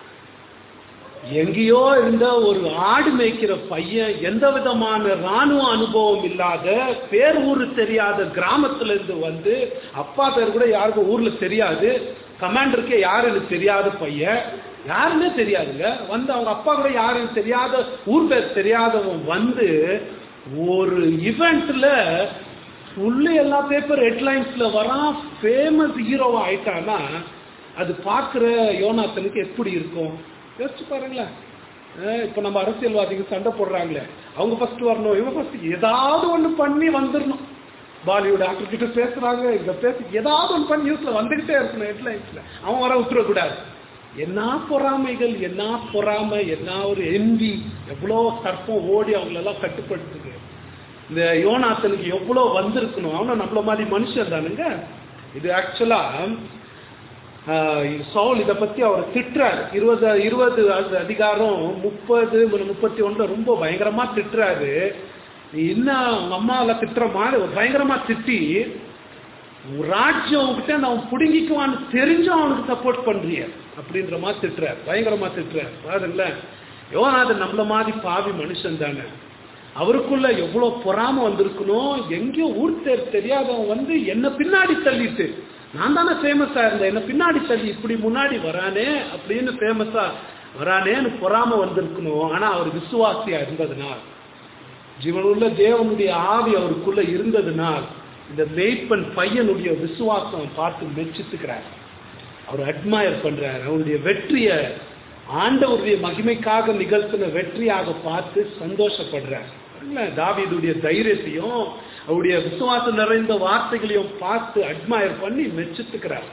Speaker 1: எங்கேயோ இருந்த ஒரு ஆடு மேய்க்கிற பையன் எந்த விதமான ராணுவ அனுபவம் இல்லாத பேர் ஊரு தெரியாத கிராமத்துல இருந்து வந்து அப்பா பேர் கூட யாருக்கும் ஊர்ல தெரியாது கமாண்டருக்கே யாருன்னு தெரியாத பையன் யாருன்னே தெரியாதுங்க வந்து அவங்க அப்பா கூட யாருன்னு தெரியாத ஊர் பேர் தெரியாதவன் வந்து ஒரு இவெண்ட்ல ஃபுல்லு எல்லா பேப்பர் ஹெட்லைன்ஸ்ல வரான் ஃபேமஸ் ஹீரோவா ஆயிட்டான்னா அது பார்க்குற யோனாத்தனுக்கு எப்படி இருக்கும் யோசிச்சு பாருங்களேன் அஹ் இப்ப நம்ம அரசியல்வாதிகள் சண்டை போடுறாங்களே அவங்க ஃபர்ஸ்ட் வரணும் இவங்க ஃபர்ஸ்ட் ஏதாவது ஒண்ணு பண்ணி வந்துடணும் பாலிவுட் ஆக்டர் கிட்ட பேசுறாங்க இங்க பேசி ஏதாவது ஒன்று பண்ணி நியூஸ்ல வந்துகிட்டே இருக்கணும் ஹெட்லைன்ஸ்ல அவன் வர விட்டுறக்கூடாது என்ன பொறாமைகள் என்ன பொறாமை என்ன ஒரு எந்தி எவ்வளோ சர்ப்பம் ஓடி அவங்களெல்லாம் கட்டுப்படுத்துது இந்த யோனாத்தனுக்கு எவ்வளோ வந்திருக்கணும் அவனும் நம்மள மாதிரி மனுஷன் தானுங்க இது ஆக்சுவலா ஆஹ், சவுல் இதை பத்தி அவர் திட்டுறாரு இருபது இருபது அது அதிகாரம் முப்பது முப்பத்தி ஒண்ணுல ரொம்ப பயங்கரமா திட்டுறாரு நீ என்ன உங்க அம்மாவில் திட்டுற மாதிரி ஒரு பயங்கரமா திட்டி உன் ராஜ்யம் அவன்கிட்ட இருந்து அவன் பிடுங்கிக்குவான்னு தெரிஞ்சும் அவனுக்கு சப்போர்ட் பண்றிய அப்படின்ற மாதிரி திட்டுறாரு பயங்கரமா திட்டுறாரு பாருங்களேன் யோனாதன் நம்மள மாதிரி பாவி மனுஷன் தானே அவருக்குள்ள எவ்வளவு பொறாம வந்திருக்கணும் எங்கேயோ ஊர் பேர் தெரியாதவன் வந்து என்ன பின்னாடி தள்ளிட்டு நான் தானே ஃபேமஸா இருந்தேன் என்ன பின்னாடி தள்ளி இப்படி முன்னாடி வரானே அப்படின்னு ஃபேமஸா வரானேன்னு பொறாம வந்திருக்கணும் ஆனா அவர் விசுவாசியா இருந்ததுனால் ஜீவனுள்ள தேவனுடைய ஆவி அவருக்குள்ள இருந்ததுனால் இந்த மெய்ப்பன் பையனுடைய விசுவாசம் பார்த்து மெச்சித்துக்கிறார் அவர் அட்மயர் பண்றார் அவருடைய வெற்றியை ஆண்டவருடைய மகிமைக்காக நிகழ்த்தின வெற்றியாக பார்த்து சந்தோஷப்படுறார் இல்ல, தாவீதுடைய தைரியத்தையும் அவருடைய விசுவாசம் நிறைந்த வார்த்தைகளையும் பார்த்து அட்மயர் பண்ணி மெச்சித்துக்கிறார்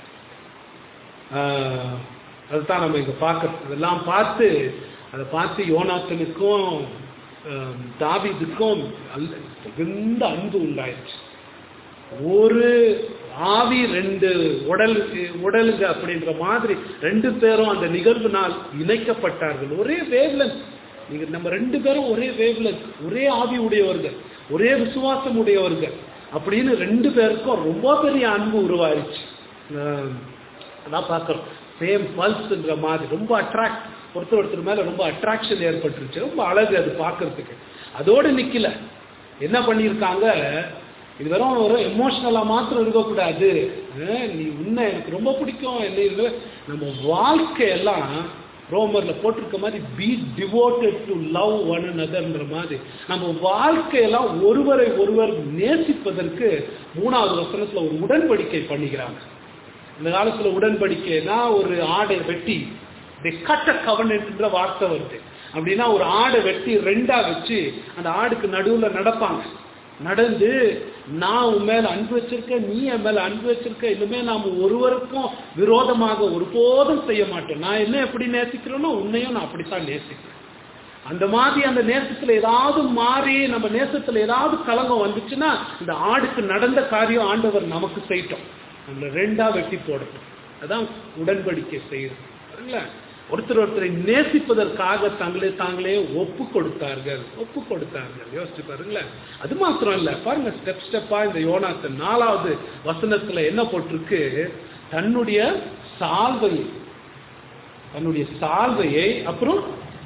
Speaker 1: ஆஹ், அதுதான் நம்ம இங்க பார்க்கறோம் அதெல்லாம் பார்த்து அதை பார்த்து யோனாத்தனுக்கும் ஆஹ், தாவீதுக்கும் அல்ல- மிகுந்த அன்பு உண்டாயிடுச்சு ஒரு ஆவி ரெண்டு உடல் உடலுங்க அப்படின்ற மாதிரி ரெண்டு பேரும் அந்த நிகழ்வினால் இணைக்கப்பட்டார்கள் ஒரே வேவ்லன் நீங்க நம்ம ரெண்டு பேரும் ஒரே வேவ்லன் ஒரே ஆவி உடையவர்கள் ஒரே விசுவாசம் உடையவர்கள் அப்படின்னு ரெண்டு பேருக்கும் ரொம்ப பெரிய அன்பு உருவாயிருச்சு ஆஹ் அதான் பார்க்குறோம் சேம் பல்ஸ்ன்ற மாதிரி ரொம்ப அட்ராக்ட் ஒருத்தர் ஒருத்தர் மேல ரொம்ப அட்ராக்ஷன் ஏற்பட்டுருச்சு ரொம்ப அழகு அது பார்க்கறதுக்கு அதோடு நிக்கல என்ன பண்ணியிருக்காங்க இது வெறும் ஒரு எமோஷனலா மாத்திரம் இருக்கக்கூடாது அஹ் நீ உன்னை எனக்கு ரொம்ப பிடிக்கும் என்ன இது நம்ம வாழ்க்கையெல்லாம் ரோமர்ல போட்டிருக்க மாதிரி be devoted to love one anotherன்ற மாதிரி நம்ம வாழ்க்கையெல்லாம் ஒருவரை ஒருவர் நேசிப்பதற்கு மூணாவது வசனத்துல ஒரு உடன்படிக்கை பண்ணிக்கிறாங்க இந்த காலத்துல உடன்படிக்கைனா ஒரு ஆடை வெட்டி தி கட்ட கவர்னன்ற வார்த்தை வருது அப்படின்னா ஒரு ஆடை வெட்டி ரெண்டா வச்சு அந்த ஆடுக்கு நடுவுல நடப்பாங்க நடந்து நான் உன் மேல அன்பு வச்சிருக்கேன் நீ என் மேல அன்பு வச்சிருக்க இனிமே நாம ஒருவருக்கும் விரோதமாக ஒருபோதும் செய்ய மாட்டோம் நான் என்ன எப்படி நேசிக்கிறேனோ உன்னையும் நான் அப்படித்தான் நேசிக்கிறேன் அந்த மாதிரி அந்த நேசத்துல ஏதாவது மாறி நம்ம நேசத்துல ஏதாவது கலங்கம் வந்துச்சுன்னா இந்த ஆடுக்கு நடந்த காரியம் ஆண்டவர் நமக்கு செய்யட்டும் நம்மள ரெண்டா வெட்டி போடட்டும் அதான் உடன்படிக்கை செய்யுது சரிங்களா ஒருத்தர் ஒருத்தரை நேசிப்பதற்காக தங்களே தாங்களே ஒப்பு கொடுத்தார்கள் ஒப்பு கொடுத்தார்கள் யோசிச்சு பாருங்களேன் அது மாத்திரம் இல்ல பாருங்க ஸ்டெப் ஸ்டெப்பா இந்த யோனாத்தன் நாலாவது வசனத்துல என்ன போட்டிருக்கு தன்னுடைய சால்வை தன்னுடைய சால்வையை அப்புறம்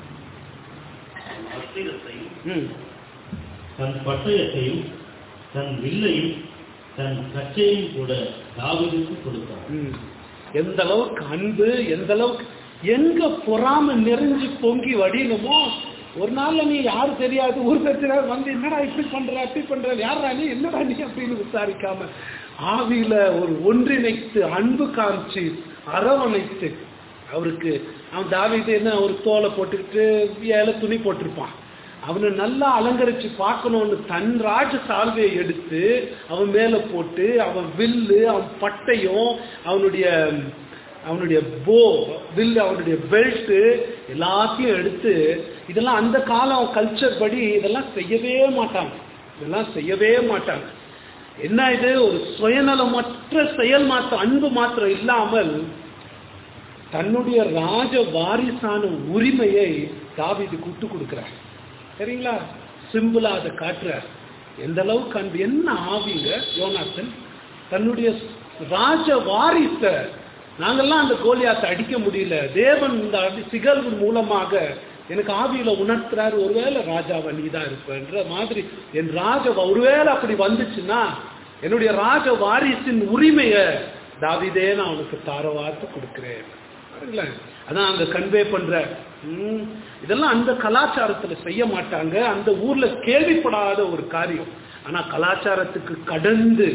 Speaker 2: அஸ்திரத்தையும்
Speaker 1: ம்,
Speaker 2: தன் பட்டயத்தையும் தன் வில்லையும் தன் கச்சையும் கூட தாவீதுக்கு கொடுத்தான்
Speaker 1: ம். எந்த அளவுக்கு அன்பு எந்த அளவுக்கு எங்க பொறாம நிறைஞ்சு பொங்கி வடியணுமோ ஒரு நாள்ல நீ யாரு தெரியாது ஊர் தெரியாது வந்து என்னடா இப்படி பண்ற அப்படி பண்ற யாரா நீ என்னடா நீ அப்படின்னு விசாரிக்காம ஆவியில ஒரு ஒன்றிணைத்து அன்பு காமிச்சு அரவணைத்து அவருக்கு அவன் தாவீது என்ன ஒரு தோலை போட்டுக்கிட்டு ஏழை துணி போட்டிருப்பான் அவனை நல்லா அலங்கரிச்சு பார்க்கணும்னு தன் ராஜ சால்வையை எடுத்து அவன் மேல போட்டு அவன் வில்லு அவன் பட்டையும் அவனுடைய அவனுடைய போ வில்லு அவனுடைய பெல்ட் எல்லாத்தையும் எடுத்து இதெல்லாம் அந்த காலம் கல்ச்சர் படி இதெல்லாம் செய்யவே மாட்டாங்க இதெல்லாம் செய்யவே மாட்டாங்க என்ன இது ஒரு சுயநலமற்ற செயல் மாத்திரம் அன்பு மாத்திரம் இல்லாமல் தன்னுடைய ராஜ வாரிசான உரிமையை தாவீது கூட்டு கொடுக்கிறார் சரிங்களா சிம்பிளா அதை காட்டுறார் எந்த அளவுக்கு அன்பு என்ன ஆவிங்க யோனாத்தன் தன்னுடைய ராஜ வாரிச நாங்கெல்லாம் அந்த கோலியாத்தை அடிக்க முடியல தேவன் இந்த அடி சிகழ்வு மூலமாக எனக்கு ஆவியில உணர்த்துறாரு ஒருவேளை ராஜாவா நீதான் இருப்பன்ற மாதிரி என் ராஜ ஒருவேளை அப்படி வந்துச்சுன்னா என்னுடைய ராஜ வாரிசின் உரிமையை தாவிதே நான் அவனுக்கு தாரவாத்து கொடுக்கிறேன் பாருங்களேன் அதான் அங்க கன்வே பண்ற ம், இதெல்லாம் அந்த கலாச்சாரத்துல செய்ய மாட்டாங்க அந்த ஊர்ல கேள்விப்படாத ஒரு காரியம் ஆனா கலாச்சாரத்துக்கு கடந்து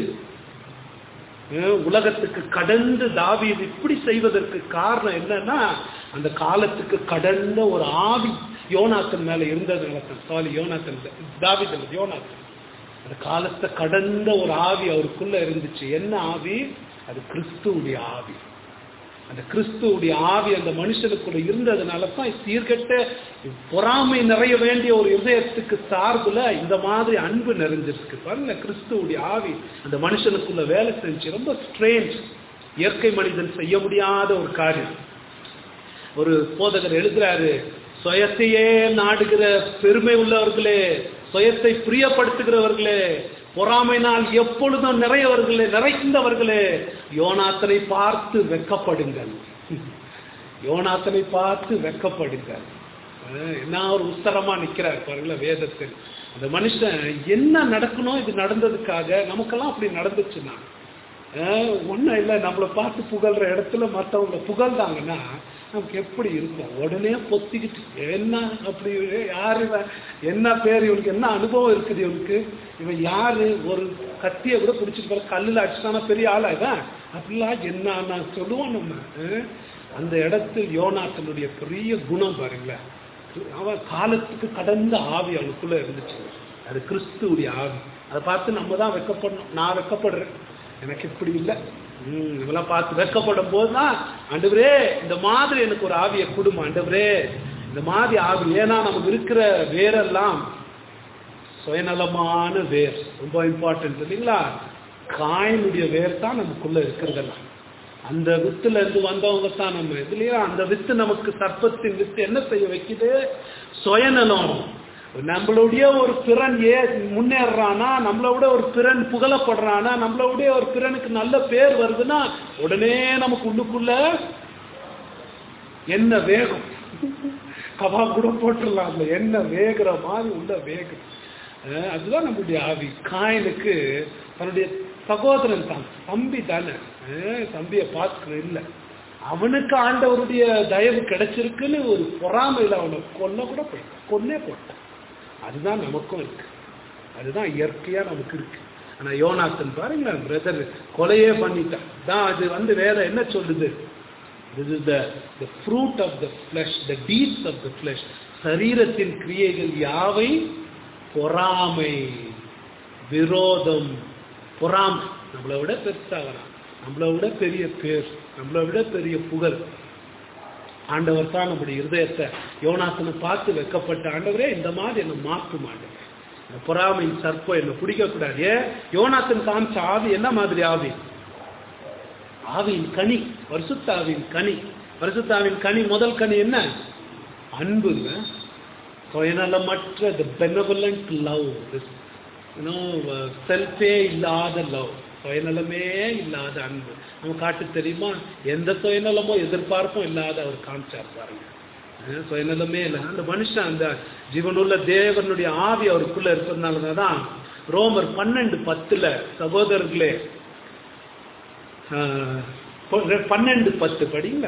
Speaker 1: அஹ், உலகத்துக்கு கடந்து தாவீது இப்படி செய்வதற்கு காரணம் என்னன்னா அந்த காலத்துக்கு கடந்த ஒரு ஆவி யோனாத்தன் மேல இருந்ததுனால சாரி யோனாத்தன் இல்ல, தாவீது இல்ல, யோனாத்தன் அந்த காலத்தை கடந்த ஒரு ஆவி அவருக்குள்ள இருந்துச்சு என்ன ஆவி அது கிறிஸ்துவுடைய ஆவி அந்த கிறிஸ்துவுடைய ஆவி அந்த மனுஷனுக்குள்ள இருந்ததுனால தான் சீர்கெட்ட பொறாமை நிறைய வேண்டிய ஒரு இதயத்துக்கு சார்புல இந்த மாதிரி அன்பு நிறைஞ்சிருக்கு பாருங்க கிறிஸ்துவுடைய ஆவி அந்த மனுஷனுக்குள்ள வேலை செஞ்சு ரொம்ப ஸ்ட்ரேஞ்ச் இயற்கை மனிதன் செய்ய முடியாத ஒரு காரியம் ஒரு போதகர் எழுதுறாரு சுயத்தையே நாடுகிற பெருமை உள்ளவர்களே சுயத்தை பிரியப்படுத்துகிறவர்களே பொறாமைனால் எப்பொழுதும் நிறையவர்களே நிறைந்தவர்களே யோனாத்தனை பார்த்து வெக்கப்படுங்கள் யோனாத்தனை பார்த்து வெக்கப்படுங்கள் அஹ் என்ன ஒரு உத்தரமா நிக்கிறார் பாருங்களேன் வேதத்தில் அந்த மனுஷன் என்ன நடக்கணும் இது நடந்ததுக்காக நமக்கெல்லாம் அப்படி நடந்துச்சுன்னா ஒன்றும் இல்லை நம்மளை பார்த்து புகழ்ற இடத்துல மற்றவங்கள புகழ்ந்தாங்கன்னா நமக்கு எப்படி இருக்கும் உடனே பொத்திக்கிட்டு என்ன அப்படி யார் இவன் என்ன பேர் இவனுக்கு என்ன அனுபவம் இருக்குது இவனுக்கு இவன் யாரு ஒரு கத்தியை கூட பிடிச்சிட்டு போற கல்லில் அடிச்சுட்டானா பெரிய ஆளா இவன் அப்படிலாம் என்ன நான் சொல்லுவோம் நம்ம அஹ் அந்த இடத்தில் யோனாத்தனுடைய பெரிய குணம் பாருங்களேன் அவன் காலத்துக்கு கடந்த ஆவி அவனுக்குள்ள இருந்துச்சு அது கிறிஸ்துவுடைய ஆவி அதை பார்த்து நம்ம தான் வெக்கப்படணும் நான் வெக்கப்படுறேன் எனக்கு இப்படி இல்லை ம் இதெல்லாம் பார்த்து வெக்கப்படும் போது தான் ஆண்டவரே இந்த மாதிரி எனக்கு ஒரு ஆவியை கொடுமா ஆண்டவரே இந்த மாதிரி ஆவி ஏன்னா நமக்கு இருக்கிற வேரெல்லாம் சுயநலமான வேர் ரொம்ப இம்பார்ட்டன்ட் இல்லைங்களா காயினுடைய வேர் தான் நமக்குள்ள இருக்கிறதெல்லாம் அந்த வித்துல இருந்து வந்தவங்க தான் நம்ம இதுலயா அந்த வித்து நமக்கு சர்ப்பத்தின் வித்து என்ன செய்ய வைக்குது சுயநலம் நம்மளுடைய ஒரு பிறன் ஏ முன்னேறானா நம்மளோட ஒரு பிறன் புகழப்படுறானா நம்மளுடைய ஒரு பிறனுக்கு நல்ல பேர் வருதுன்னா உடனே நமக்கு உள்ளுக்குள்ள என்ன வேகம் கவா கூட போட்டுடலாம் அதுல என்ன வேகிற மாதிரி உள்ள வேகம் அஹ் அதுதான் நம்மளுடைய ஆவி காயனுக்கு தன்னுடைய சகோதரன் தான் தம்பி தானே அஹ் தம்பியை பார்த்துக்கிற இல்லை அவனுக்கு ஆண்டவருடைய தயவு கிடைச்சிருக்குன்னு ஒரு பொறாமையில் அவனை கொல்ல கூட போயிட்டான் கொன்னே போட்டான் அதுதான் நமக்கும் இருக்கு அதுதான் இயற்கையா நமக்கு இருக்கு ஆனா யோனாத்தன் பாருங்களேன் பிரதர் கொலையே பண்ணிட்டான் தான் அது வந்து வேற என்ன சொல்லுது this is the the fruit of the flesh the deeds of the flesh சரீரத்தின் கிரியைகள் யாவை பொறாமை விரோதம் பொறாமை நம்மளை விட பெருசாகிறான் நம்மளை விட பெரிய பேர் நம்மளை விட பெரிய புகழ் ஆண்டவர் தான் நம்முடைய இருதயத்தை யோனாசனை பார்த்து வைக்கப்பட்ட ஆண்டவரே இந்த மாதிரி என்னை மாற்றும் ஆண்டவர் இந்த பொறாமையின் சர்ப்பம் என்னை பிடிக்கக்கூடாது ஏன் யோனாசன் காமிச்ச ஆவி என்ன மாதிரி ஆவி ஆவியின் கனி பரிசுத்தாவின் கனி பரிசுத்தாவின் கனி முதல் கனி என்ன அன்புங்க சுயநலமற்ற த பெனவலண்ட் லவ் செல்ஃபே இல்லாத லவ் சுயநலமே இல்லாத அன்பு நம்ம காட்டு தெரியுமா எந்த சுயநலமோ எதிர்பார்ப்பும் இல்லாத அவர் காமிச்சார் பாருங்க அஹ் சுயநலமே இல்லை அந்த மனுஷன் அந்த ஜீவனுள்ள தேவனுடைய ஆவி அவருக்குள்ள இருப்பதுனால தான் ரோமர் பன்னெண்டு பத்துல சகோதரர்களே ஆஹ், பொ- பன்னெண்டு பத்து படிங்களா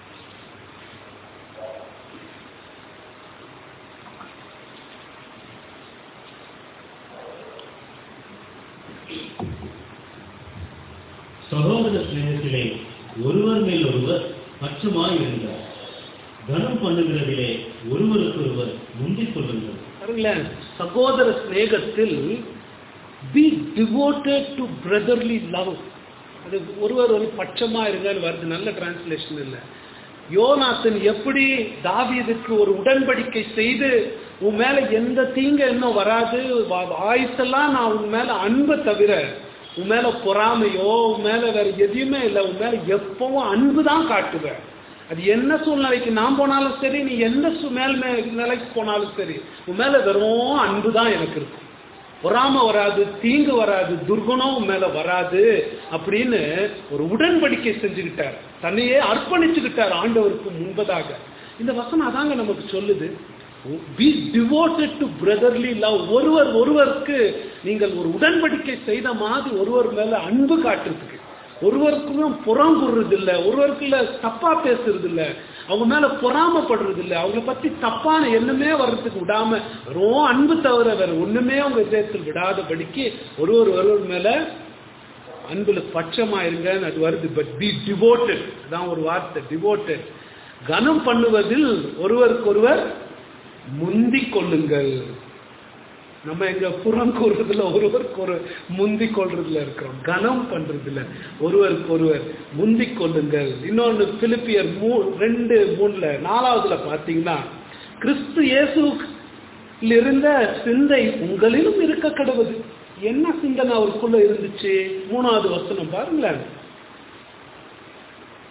Speaker 2: சகோதர சிநேகத்திலே ஒருவர் மேல் ஒருவர் பட்சமாய் இருந்தார் கனம் பண்ணுகிறதிலே ஒருவருக்கொருவர் முந்திக் கொள்ளுங்கள்
Speaker 1: பாருங்களேன் சகோதர சிநேகத்தில் be devoted to brotherly love அது ஒருவர் ஒரு பட்சமா இருங்கன்னு வருது நல்ல டிரான்ஸ்லேஷன் இல்லை யோனாத்தன் எப்படி தாவீதுக்கு ஒரு உடன்படிக்கை செய்து உன் மேல எந்த தீங்க இன்னும் வராது வா- ஆயுசெல்லாம் நான் உன் மேல அன்பை தவிர உன் மேல பொறாமையோ உன் மேல வேற எதையுமே இல்லை உன் மேல எப்பவும் அன்பு தான் காட்டுவேன் அது என்ன சூழ்நிலைக்கு நான் போனாலும் சரி நீ எந்த சு- மேல் மே- நிலைக்கு போனாலும் சரி உன் மேல வெறும் அன்பு தான் எனக்கு இருக்கும் பொறாம வராது தீங்கு வராது துர்குணம் உன் மேல வராது அப்படின்னு ஒரு உடன்படிக்கை செஞ்சுக்கிட்டார் தன்னையே அர்ப்பணிச்சுக்கிட்டார் ஆண்டவருக்கு முன்பதாக இந்த வசனம் அதாங்க நமக்கு சொல்லுது be devoted to brotherly love ஒருவர் ஒருவருக்கு நீங்கள் ஒரு உடன்படிக்கை செய்த மாதிரி ஒருவர் மேல அன்பு காட்டுறதுக்கு ஒருவருக்கும் புறங்குறது இல்ல ஒருவருக்குள்ள தப்பா பேசுறது இல்ல அவங்க மேல பொறாமப்படுறது இல்ல அவங்கள பத்தி தப்பான எண்ணமே வர்றதுக்கு விடாம வெறும் அன்பு தவிர வேற ஒண்ணுமே அவங்க இதயத்தில் விடாதபடிக்கு ஒருவர் ஒருவர் மேல அன்புல பட்சமா இருங்கன்னு அது வருது பட் பி டிவோட்டட் அதான் ஒரு வார்த்தை டிவோட்டட் கனம் பண்ணுவதில் ஒருவருக்கொருவர் முந்திக் கொள்ளுங்கள் நம்ம எங்க புறம் கூறுறதுல ஒருவருக்கு ஒரு முந்தி கொள்றதுல இருக்கிறோம் கனம் பண்றதுல ஒருவருக்கு ஒருவர் முந்தி கொள்ளுங்கள் இன்னொன்னு பிலிப்பியர் மூ ரெண்டு மூணுல நாலாவதுல பாத்தீங்கன்னா கிறிஸ்து இயேசுல இருந்த சிந்தை உங்களிலும் இருக்க கடவுது என்ன சிந்தனை அவருக்குள்ள இருந்துச்சு மூணாவது வசனம் பாருங்களேன்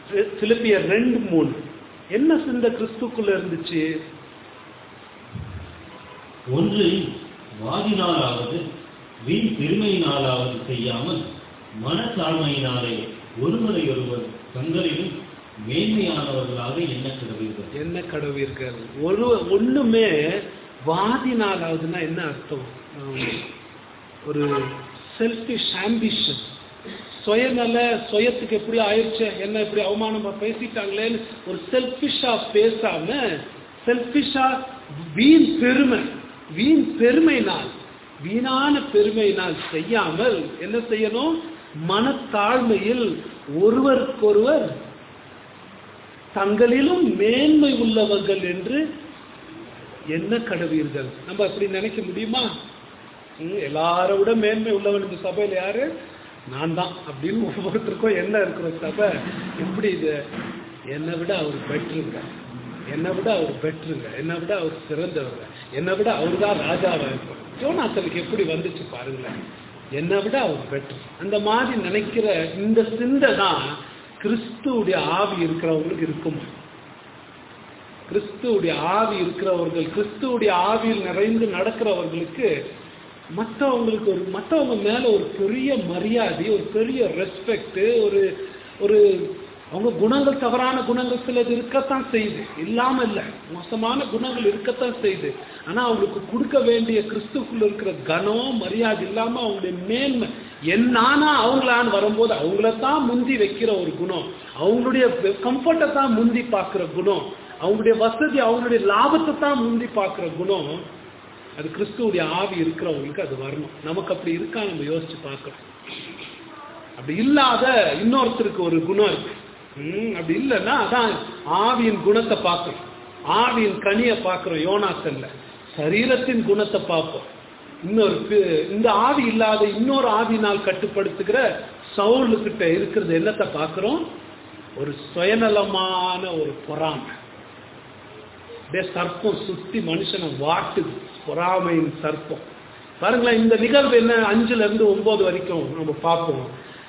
Speaker 1: பிலிப்பியர் ரெண்டு மூணு என்ன சிந்த கிறிஸ்துக்குள்ள இருந்துச்சு
Speaker 2: ஒன்றை வாதினாலாவது வீண் பெருமையினாலாவது செய்யாமல் மனத்தாழ்மையினாலே ஒருவரை ஒருவர் தங்களிலும் மேன்மையானவர்களாக எண்ண கிடவீர்கள்
Speaker 1: என்ன கடவுவீர்கள் ஒரு ஒண்ணுமே வாதினாலாவதுன்னா என்ன அர்த்தம் ஆம். ஒரு செல்ஃபிஷ் ஆம்பிஷன் சுயநல சுயத்துக்கு எப்படி ஆயிடுச்சு என்ன இப்படி அவமானமா பேசிட்டாங்களேன்னு ஒரு செல்ஃபிஷா பேசாம செல்ஃபிஷா வீண் பெருமை வீண் பெருமைனால் வீணான பெருமையினால் செய்யாமல் என்ன செய்யணும் மனத்தாழ்மையில் ஒருவருக்கொருவர் தங்களிலும் மேன்மை உள்ளவர்கள் என்று என்ன கடவீர்கள் நம்ம அப்படி நினைக்க முடியுமா ம், எல்லாரை விட மேன்மை உள்ளவன் இந்த சபையில யாரு நான் தான் அப்படின்னு ஒவ்வொருத்தருக்கும் என்ன இருக்கிற சபை எப்படி இது என்னை விட அவர் பெற்றுங்க என்னை விட அவர் பெற்றுங்க என்னை விட அவர் சிறந்தவங்க என்னை விட அவர் தான் ராஜாவா இருப்பார் யோனாத்தனுக்கு எப்படி வந்துச்சு பாருங்களேன் என்னை விட அவர் பெற்று அந்த மாதிரி நினைக்கிற இந்த சிந்தை தான் கிறிஸ்துவுடைய ஆவி இருக்கிறவங்களுக்கு இருக்குமா கிறிஸ்துவுடைய ஆவி இருக்கிறவர்கள் கிறிஸ்துவுடைய ஆவியில் நிறைந்து நடக்கிறவர்களுக்கு மற்றவங்களுக்கு ஒரு மற்றவங்க மேல ஒரு பெரிய மரியாதை ஒரு பெரிய ரெஸ்பெக்ட் ஒரு ஒரு அவங்க குணங்கள் தவறான குணங்கள் சிலது இருக்கத்தான் செய்யுது இல்லாம இல்ல மோசமான குணங்கள் இருக்கத்தான் செய்யுது ஆனா அவங்களுக்கு கொடுக்க வேண்டிய கிறிஸ்துக்குள்ள இருக்கிற கனம் மரியாதை இல்லாம அவங்களுடைய மேன்மை என்னானா அவங்களான்னு வரும்போது அவங்கள தான் முந்தி வைக்கிற ஒரு குணம் அவங்களுடைய கம்ஃபர்ட்டை தான் முந்தி பார்க்கிற குணம் அவங்களுடைய வசதி அவங்களுடைய லாபத்தை தான் முந்தி பார்க்கிற குணம் அது கிறிஸ்துவுடைய ஆவி இருக்கிறவங்களுக்கு அது வரணும் நமக்கு அப்படி இருக்கா நம்ம யோசிச்சு பார்க்கணும் அப்படி இல்லாத இன்னொருத்தருக்கு ஒரு குணம் இருக்கு ம், அப்படி இல்லைன்னா அதான் ஆவியின் குணத்தை பார்க்கணும் ஆவியின் கனியை பார்க்கிறோம் யோனாத்தன்ல சரீரத்தின் குணத்தை பார்ப்போம் இன்னொரு பி- இந்த ஆவி இல்லாத இன்னொரு ஆவியினால் கட்டுப்படுத்துகிற சவுலுக்கிட்ட இருக்கிறது என்னத்தை பார்க்கிறோம் ஒரு சுயநலமான ஒரு பொறாமை அப்படியே சர்ப்பம் சுத்தி மனுஷனை வாட்டுது பொறாமையின் சர்ப்பம் பாருங்களேன் இந்த நிகழ்வு என்ன அஞ்சுல இருந்து ஒன்பது வரைக்கும் நம்ம பார்ப்போம்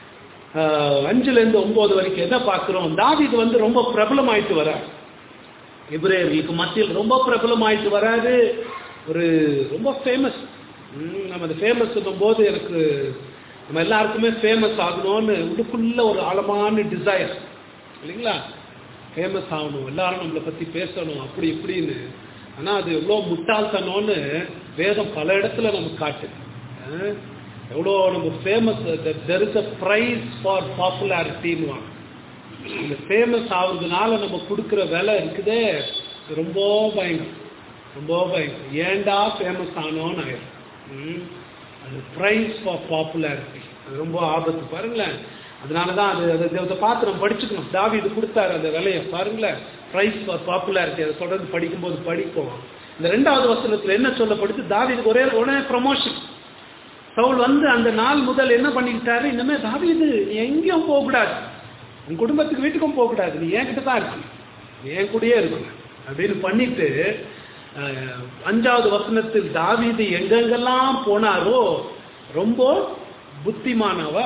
Speaker 1: ஆஹ் அஞ்சுல இருந்து ஒன்பது வரைக்கும் என்ன பார்க்கிறோம் தாவீது வந்து ரொம்ப பிரபலமாயிட்டு வரார் எபிரேயர்களுக்கு மத்தியில் ரொம்ப பிரபலமாயிட்டு வராரு ஒரு ரொம்ப ஃபேமஸ் நம்ம அந்த ஃபேமஸ் போது எனக்கு நம்ம எல்லாருக்குமே ஃபேமஸ் ஆகணும்னு உள்ளுக்குள்ள ஒரு ஆழமான டிசைர் இல்லைங்களா ஃபேமஸ் ஆகணும் எல்லாரும் நம்மளை பத்தி பேசணும் அப்படி இப்படின்னு ஆனா அது எவ்வளோ முட்டாள்தனம்னு வேதம் பல இடத்துல நமக்கு காட்டுது அஹ் எவ்வளோ நம்ம famous there is a price for பாப்புலாரிட்டின்னு இந்த ஃபேமஸ் ஆகுறதுனால நம்ம கொடுக்குற விலை இருக்குதே இது ரொம்ப பயங்கரம் ரொம்ப பயங்கரம் ஏன்டா ஃபேமஸ் ஆனோன்னு ஆயிரும் ம். அது ப்ரைஸ் ஃபார் பாப்புலாரிட்டி அது ரொம்ப ஆபத்து பாருங்களேன் அதனால தான் அது அதை அதை பார்த்து நம்ம படிச்சுக்கணும் தாவீது கொடுத்தாரு அந்த விலையை பாருங்களேன் ப்ரைஸ் ஃபார் பாப்புலாரிட்டி அதை தொடர்ந்து படிக்கும்போது படிப்போம் இந்த ரெண்டாவது வசனத்தில் என்ன சொல்லப்படுது தாவீதுக்கு ஒரே உடனே ப்ரமோஷன் சவுல் வந்து அந்த நாள் முதல் என்ன பண்ணிக்கிட்டாரு இனிமே தாவீது நீ எங்கேயும் போகக்கூடாது உன் குடும்பத்துக்கு வீட்டுக்கும் போகக்கூடாது நீ என்கிட்ட தான் இருக்கணும் நீ என் கூடயே இருக்கணும் அப்படின்னு பண்ணிட்டு அஹ், அஞ்சாவது வசனத்தில் தாவீது எங்கெங்கெல்லாம் போனாரோ ரொம்ப புத்திமானவா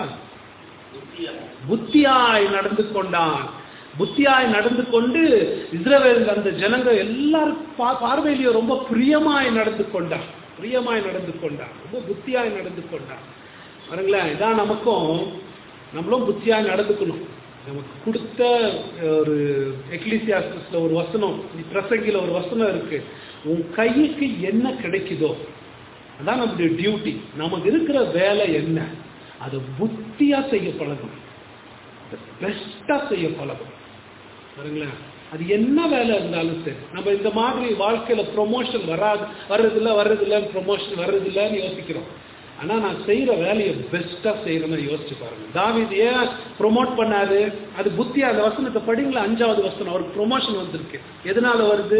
Speaker 1: புத்தியாய் நடந்து கொண்டான் புத்தியாய் நடந்து கொண்டு இஸ்ரவேல் அந்த ஜனங்க எல்லாரும் பா- பார்வையிலேயும் ரொம்ப பிரியமாய் நடந்து கொண்டான் பிரியமாய் நடந்து கொண்டான் ரொம்ப புத்தியாய் நடந்து கொண்டான் பாருங்களேன் இதான் நமக்கும் நம்மளும் புத்தியாய் நடந்துக்கணும் நமக்கு கொடுத்த ஒரு எக்லிசியாஸ்ல ஒரு வசனம் பிரசங்கில ஒரு வசனம் இருக்கு உன் கைக்கு என்ன கிடைக்குதோ அதான் நம்முடைய டியூட்டி நமக்கு இருக்கிற வேலை என்ன அதை புத்தியா செய்ய பழகணும் பெஸ்டா செய்ய பழகும் பாருங்களேன் அது என்ன வேலை இருந்தாலும் சரி நம்ம இந்த மாதிரி வாழ்க்கையில ப்ரொமோஷன் வராது வர்றதில்ல வர்றதில்ல ப்ரொமோஷன் வர்றதில்லன்னு யோசிக்கிறோம் ஆனா நான் செய்யற வேலையை பெஸ்டா செய்யறேன்னு யோசிச்சு பாருங்க தாவீது ஏன் ப்ரொமோட் பண்ணாரு அது புத்தி அந்த வசனத்தை படிங்களா அஞ்சாவது வசனம் அவருக்கு ப்ரொமோஷன் வந்திருக்கு எதனால வருது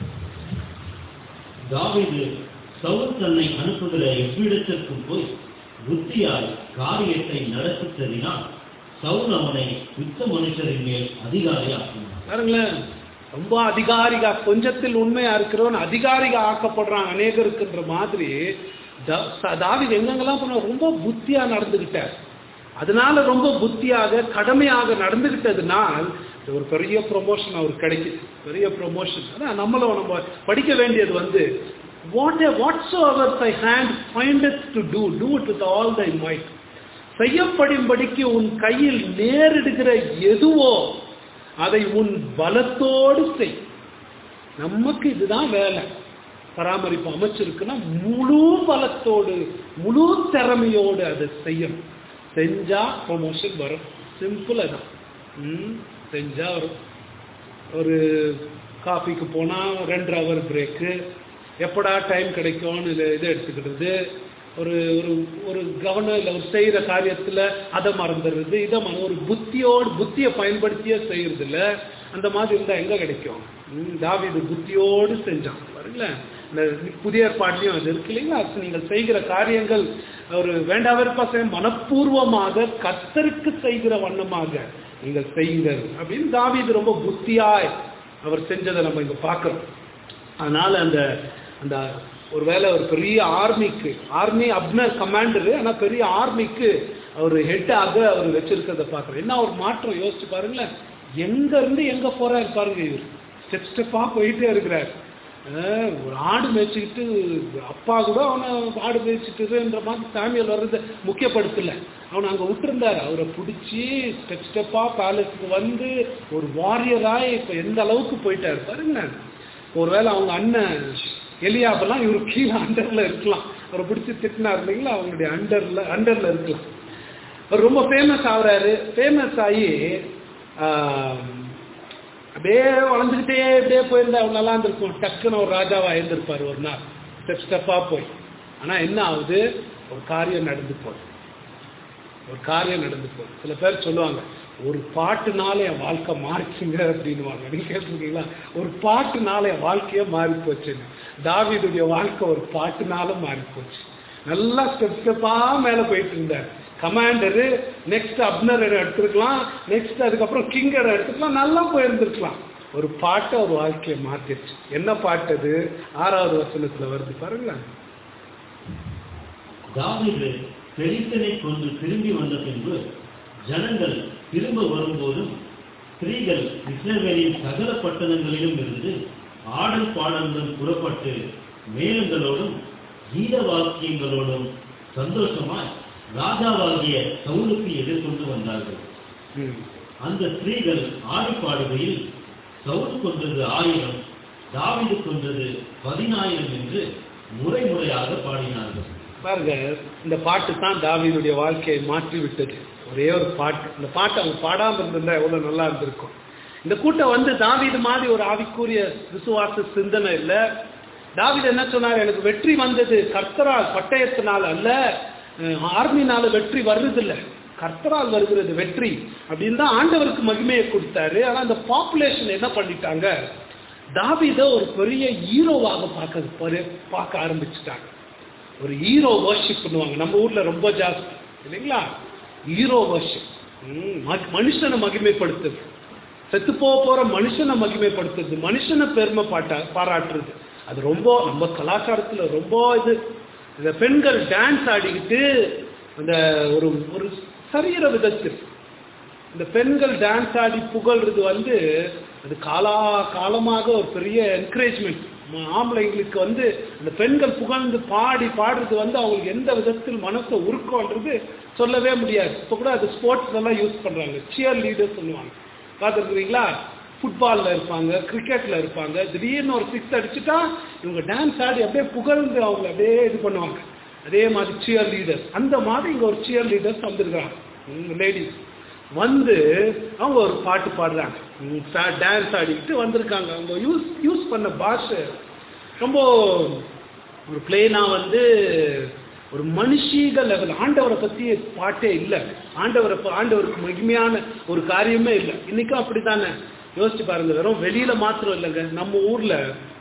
Speaker 2: தாவீது சவுல் தன்னை அனுப்புகிற எவ்விடத்திற்கும் போய் புத்தியாய் காரியத்தை நடப்பித்ததினால் சவுல் அவனை யுத்த மனுஷரின் மேல் அதிகாரியாக்கினான்
Speaker 1: பாருங்களேன் ரொம்ப அதிகாரிகா கொஞ்சத்தில் உண்மையா இருக்கிறவன் அதிகாரிகா ஆக்கப்படுறான் அநேகருக்குன்ற மாதிரி தா- ச- தாவீது எங்கெங்கெல்லாம் போனா ரொம்ப புத்தியா நடந்துகிட்டார் அதனால ரொம்ப புத்தியாக கடமையாக நடந்துகிட்டதுனால் இது ஒரு பெரிய ப்ரொமோஷன் அவருக்கு கிடைக்குது பெரிய ப்ரொமோஷன் அதான் நம்மளும் நம்ம படிக்க வேண்டியது வந்து what whatsoever thy hand find to do do it with all thy might செய்யப்படும்படிக்கு உன் கையில் நேரிடுகிற எதுவோ அதை உன் பலத்தோடு செய் நமக்கு இதுதான் வேலை பராமரிப்பு அமைச்சிருக்குன்னா முழு பலத்தோடு முழு திறமையோடு அதை செய்யணும் செஞ்சா ப்ரொமோஷன் வரும் சிம்பிள் அதான் ம், செஞ்சா வரும் ஒரு காஃபிக்கு போனால் ரெண்டு ஹவர் பிரேக்கு எப்படா டைம் கிடைக்கும்னு இதை இதை எடுத்துக்கிறது ஒரு ஒரு ஒரு கவனம் இல்லை ஒரு செய்கிற காரியத்தில் அதை மறந்துடுறது இதை மற ஒரு புத்தியோடு புத்தியை பயன்படுத்தியே செய்யறது இல்ல அந்த மாதிரி இருந்தால் எங்கே கிடைக்கும் ம், தாவீது புத்தியோடு செஞ்சான் பாருங்களேன் இந்த புதிய ஏற்பாட்லையும் அது இருக்கு இல்லைங்களா அது நீங்கள் செய்கிற காரியங்கள் ஒரு வேண்டாவிருப்பா செய்ய மனப்பூர்வமாக கத்தருக்கு செய்கிற வண்ணமாக நீங்கள் செய்யுங்கள் அப்படின்னு தாவீது ரொம்ப புத்தியாய் அவர் செஞ்சதை நம்ம இங்க பார்க்கிறோம் அதனால அந்த அந்த ஒருவேளை ஒரு பெரிய ஆர்மிக்கு ஆர்மி அப்னர் கமாண்டரு ஆனா பெரிய ஆர்மிக்கு அவர் ஹெட்டாக அவர் வச்சிருக்கிறத பார்க்குறோம் என்ன ஒரு மாற்றம் யோசிச்சு பாருங்களேன் எங்க இருந்து எங்க போறாரு பாருங்க இவர் ஸ்டெப் ஸ்டெப்பா போயிட்டே இருக்கிறார் அஹ் ஒரு ஆடு மேய்ச்சிக்கிட்டு அப்பா கூட அவனை ஆடு மேய்ச்சிட்டுன்ற மாதிரி சாமியல் வர்றது முக்கியப்படுத்தல அவனை அங்கே விட்டுருந்தார் அவரை பிடிச்சி ஸ்டெப் ஸ்டெப்பாக பேலஸுக்கு வந்து ஒரு வாரியராய் இப்போ எந்த அளவுக்கு போயிட்டார் பாருங்களேன் ஒருவேளை அவங்க அண்ணன் எலியாபெல்லாம் இவர் கீழே அண்டரில் இருக்கலாம் அவரை பிடிச்சி திட்டினார் இல்லைங்களா அவங்களுடைய அண்டரில் அண்டரில் இருக்கலாம் அவர் ரொம்ப ஃபேமஸ் ஆகுறாரு ஃபேமஸ் ஆகி ஆஹ், அப்படியே வளர்ந்துக்கிட்டே இப்படியே போயிருந்தா அவர் நல்லா இருந்திருக்கும் டக்குன்னு ஒரு ராஜாவா இருந்திருப்பார் ஒரு நாள் ஸ்டெப் ஸ்டெப்பா போய் ஆனா என்ன ஆகுது ஒரு காரியம் நடந்து போகுது ஒரு காரியம் நடந்து போகுது சில பேர் சொல்லுவாங்க ஒரு பாட்டுனால என் வாழ்க்கை மாறிச்சுங்க அப்படின்னுவாங்க நீங்க கேட்டிருக்கீங்களா ஒரு பாட்டுனால என் வாழ்க்கையே மாறி போச்சுன்னு தாவீதுடைய வாழ்க்கை ஒரு பாட்டுனால மாறி போச்சு நல்லா ஸ்டெப் ஸ்டெப்பா மேல போயிட்டு இருந்தார் கமாண்டரு நெக்ஸ்ட் அப்னர் எடுத்துருக்கலாம் நெக்ஸ்ட் அதுக்கப்புறம் கிங்கர் எடுத்துக்கலாம் நல்லா போயிருந்திருக்கலாம் ஒரு பாட்டு ஒரு வாழ்க்கையை மாத்திருச்சு என்ன பாட்டு அது ஆறாவது வசனத்துல வருது பாருங்களேன்
Speaker 2: தாவீது பெலிஸ்தனை கொண்டு திரும்பி வந்த பின்பு ஜனங்கள் திரும்ப வரும்போதும் ஸ்திரீகள் இஸ்ரவேலின் சகல பட்டணங்களிலும் இருந்து ஆடல் பாடலுடன் புறப்பட்டு மேளங்களோடும் கீத வாக்கியங்களோடும் சந்தோஷமாய் ராஜாவாகிய சவுலுக்கு எதிர்கொண்டு வந்தார்கள்
Speaker 1: ம்.
Speaker 2: அந்த ஸ்திரீகள் ஆடி பாடுகையில் சவுல் கொன்றது ஆயிரம் தாவீது கொன்றது பதினாயிரம் என்று முறை முறையாக பாடினார்கள்
Speaker 1: பாருங்க இந்த பாட்டு தான் தாவீதுடைய வாழ்க்கையை மாற்றி விட்டது ஒரே ஒரு பாட்டு இந்த பாட்டு அவங்க பாடாம இருந்திருந்தா எவ்வளவு நல்லா இருந்திருக்கும் இந்த கூட்டம் வந்து தாவீது மாதிரி ஒரு ஆவிக்குரிய விசுவாச சிந்தனை இல்ல தாவீது என்ன சொன்னார் எனக்கு வெற்றி வந்தது கர்த்தரால் பட்டயத்தினால் அல்ல அஹ், ஆர்மினால வெற்றி வர்றதில்ல கர்த்தரால் வருகிறது வெற்றி அப்படின்னு தான் ஆண்டவருக்கு மகிமையை கொடுத்தாரு ஆனா அந்த பாப்புலேஷன் என்ன பண்ணிட்டாங்க தாவீத ஒரு பெரிய ஹீரோவாக பார்க்க பார்க்க ஆரம்பிச்சுட்டாங்க ஒரு ஹீரோ வர்ஷிப் பண்ணுவாங்க நம்ம ஊர்ல ரொம்ப ஜாஸ்தி இல்லைங்களா ஹீரோ வர்ஷிப் மனுஷனை மகிமைப்படுத்துது செத்து போக போற மனுஷனை மகிமைப்படுத்துறது மனுஷனை பெருமை பாட்டா பாராட்டுறது அது ரொம்ப நம்ம கலாச்சாரத்துல ரொம்ப இது இந்த பெண்கள் டான்ஸ் ஆடிக்கிட்டு அந்த ஒரு ஒரு சரீர விதத்தில் இந்த பெண்கள் டான்ஸ் ஆடி புகழ்றது வந்து அது காலா காலமாக ஒரு பெரிய என்கரேஜ்மெண்ட் ஆம்பளைங்களுக்கு வந்து அந்த பெண்கள் புகழ்ந்து பாடி பாடுறது வந்து அவங்களுக்கு எந்த விதத்தில் மனசை உருக்கம்ன்றது சொல்லவே முடியாது இப்போ கூட அது ஸ்போர்ட்ஸ் எல்லாம் யூஸ் பண்றாங்க சியர் லீடர் சொல்லுவாங்க பார்த்துருக்குறீங்களா ஃபுட்பாலில் இருப்பாங்க கிரிக்கெட்டில் இருப்பாங்க திடீர்னு ஒரு சிக்ஸ் அடிச்சுட்டா இவங்க டான்ஸ் ஆடி அப்படியே புகழ்ந்து அவங்க அப்படியே இது பண்ணுவாங்க அதே மாதிரி சியர் லீடர் அந்த மாதிரி இங்கே ஒரு சியர் லீடர்ஸ் வந்திருக்கிறாங்க லேடிஸ் வந்து அவங்க ஒரு பாட்டு பாடுறாங்க டான்ஸ் ஆடிக்கிட்டு வந்திருக்காங்க அவங்க யூஸ் யூஸ் பண்ண பாஷை ரொம்ப ஒரு பிளெயினா வந்து ஒரு மனுஷீக லெவல் ஆண்டவரை பத்தி பாட்டே இல்லை ஆண்டவரை ப- ஆண்டவருக்கு மகிமையான ஒரு காரியமே இல்லை இன்னைக்கும் அப்படித்தானே யோசிச்சு பாருங்க வெறும் வெளியில மாத்திரம் இல்லைங்க நம்ம ஊர்ல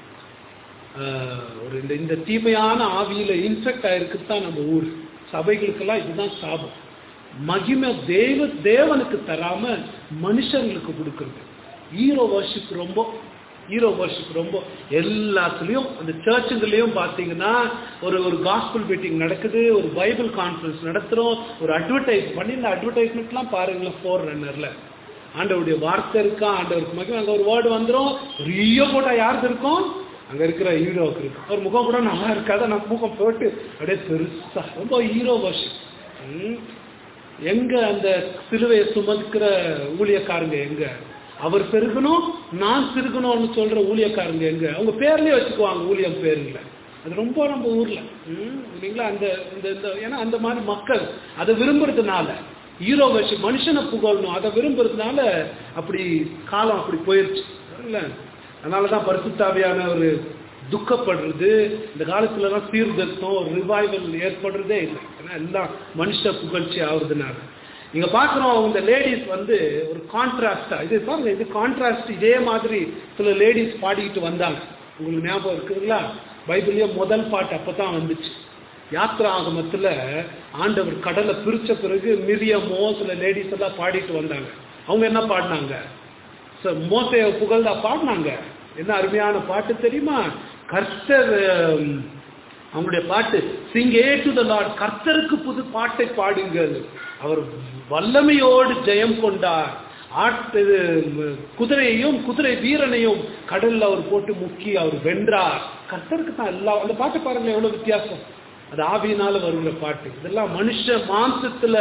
Speaker 1: ஆஹ், ஒரு இந்த இந்த தீமையான ஆவியில இன்ஃபெக்ட் ஆயிருக்குது தான் நம்ம ஊர் சபைகளுக்கெல்லாம் இதுதான் சாபம் மகிமை தேவ தேவனுக்கு தராம மனுஷங்களுக்கு கொடுக்கறது ஹீரோ வர்ஷிப் ரொம்ப ஹீரோ வர்ஷிப் ரொம்ப எல்லாத்துலேயும் அந்த சர்ச்சுங்களையும் பார்த்தீங்கன்னா ஒரு ஒரு காஸ்பிள் மீட்டிங் நடக்குது ஒரு பைபிள் கான்ஃபரன்ஸ் நடத்துகிறோம் ஒரு அட்வர்டைஸ் பண்ணி இந்த அட்வர்டைஸ்மெண்ட்லாம் பாருங்களேன் ஃபோர் ரன்னரில் ஆண்டவருடைய வார்த்தை இருக்கா ஆண்டவருக்கு மகிமை அங்க ஒரு வேர்டு வந்துரும் பெரிய போட்டா யாருக்கு இருக்கும் அங்க இருக்கிற ஹீரோவுக்கு இருக்கும் அவர் முகம் கூட நல்லா இருக்காத நம்ம முகம் போட்டு அப்படியே பெருசா ரொம்ப ஹீரோ வருஷம் எங்க அந்த சிலுவையை சுமக்கிற ஊழியக்காரங்க எங்க அவர் பெருகணும் நான் பெருகணும்னு சொல்ற ஊழியக்காரங்க எங்க அவங்க பேர்லயே வச்சுக்குவாங்க ஊழியம் பேருங்கள அது ரொம்ப நம்ம ஊர்ல ம், இல்லைங்களா அந்த இந்த இந்த ஏன்னா அந்த மாதிரி மக்கள் அதை விரும்புறதுனால ஹீரோ வச்சு மனுஷனை புகழணும் அதை விரும்புறதுனால அப்படி காலம் அப்படி போயிருச்சு இல்ல அதனாலதான் பரிசுத்தாவியான ஒரு துக்கப்படுறது இந்த காலத்துல எல்லாம் சீர்திருத்தம் ஒரு ரிவைவல் ஏற்படுறதே இல்லை ஏன்னா எல்லாம் மனுஷ புகழ்ச்சி ஆகுறதுனால இங்க பாக்குறோம் இந்த லேடிஸ் வந்து ஒரு கான்ட்ராஸ்டா இது பாருங்க இது கான்ட்ராஸ்ட் இதே மாதிரி சில லேடிஸ் பாடிக்கிட்டு வந்தாங்க உங்களுக்கு ஞாபகம் இருக்குதுங்களா பைபிள்லயே முதல் பாட்டு அப்பதான் வந்துச்சு யாத்ரா ஆகமத்துல ஆண்டவர் கடலை பிரிச்ச பிறகு மிரியமோ சில லேடிஸ் எல்லாம் பாடிட்டு வந்தாங்க அவங்க என்ன பாடினாங்க ச- மோசைய புகழ்ந்தா பாடினாங்க என்ன அருமையான பாட்டு தெரியுமா கர்த்தர் ஹம், அவங்களுடைய பாட்டு sing a to the Lord கர்த்தருக்கு புது பாட்டை பாடுங்கள் அவர் வல்லமையோடு ஜெயம் கொண்டார் ஆட்டு ம், குதிரையையும் குதிரை வீரனையும் கடல்ல அவர் போட்டு முக்கி அவர் வென்றார் கர்த்தருக்கு தான் எல்லா அந்த பாட்டு பாருங்க எவ்வளவு வித்தியாசம் அது ஆவியினால வருகிற பாட்டு இதெல்லாம் மனுஷ மாம்சத்துல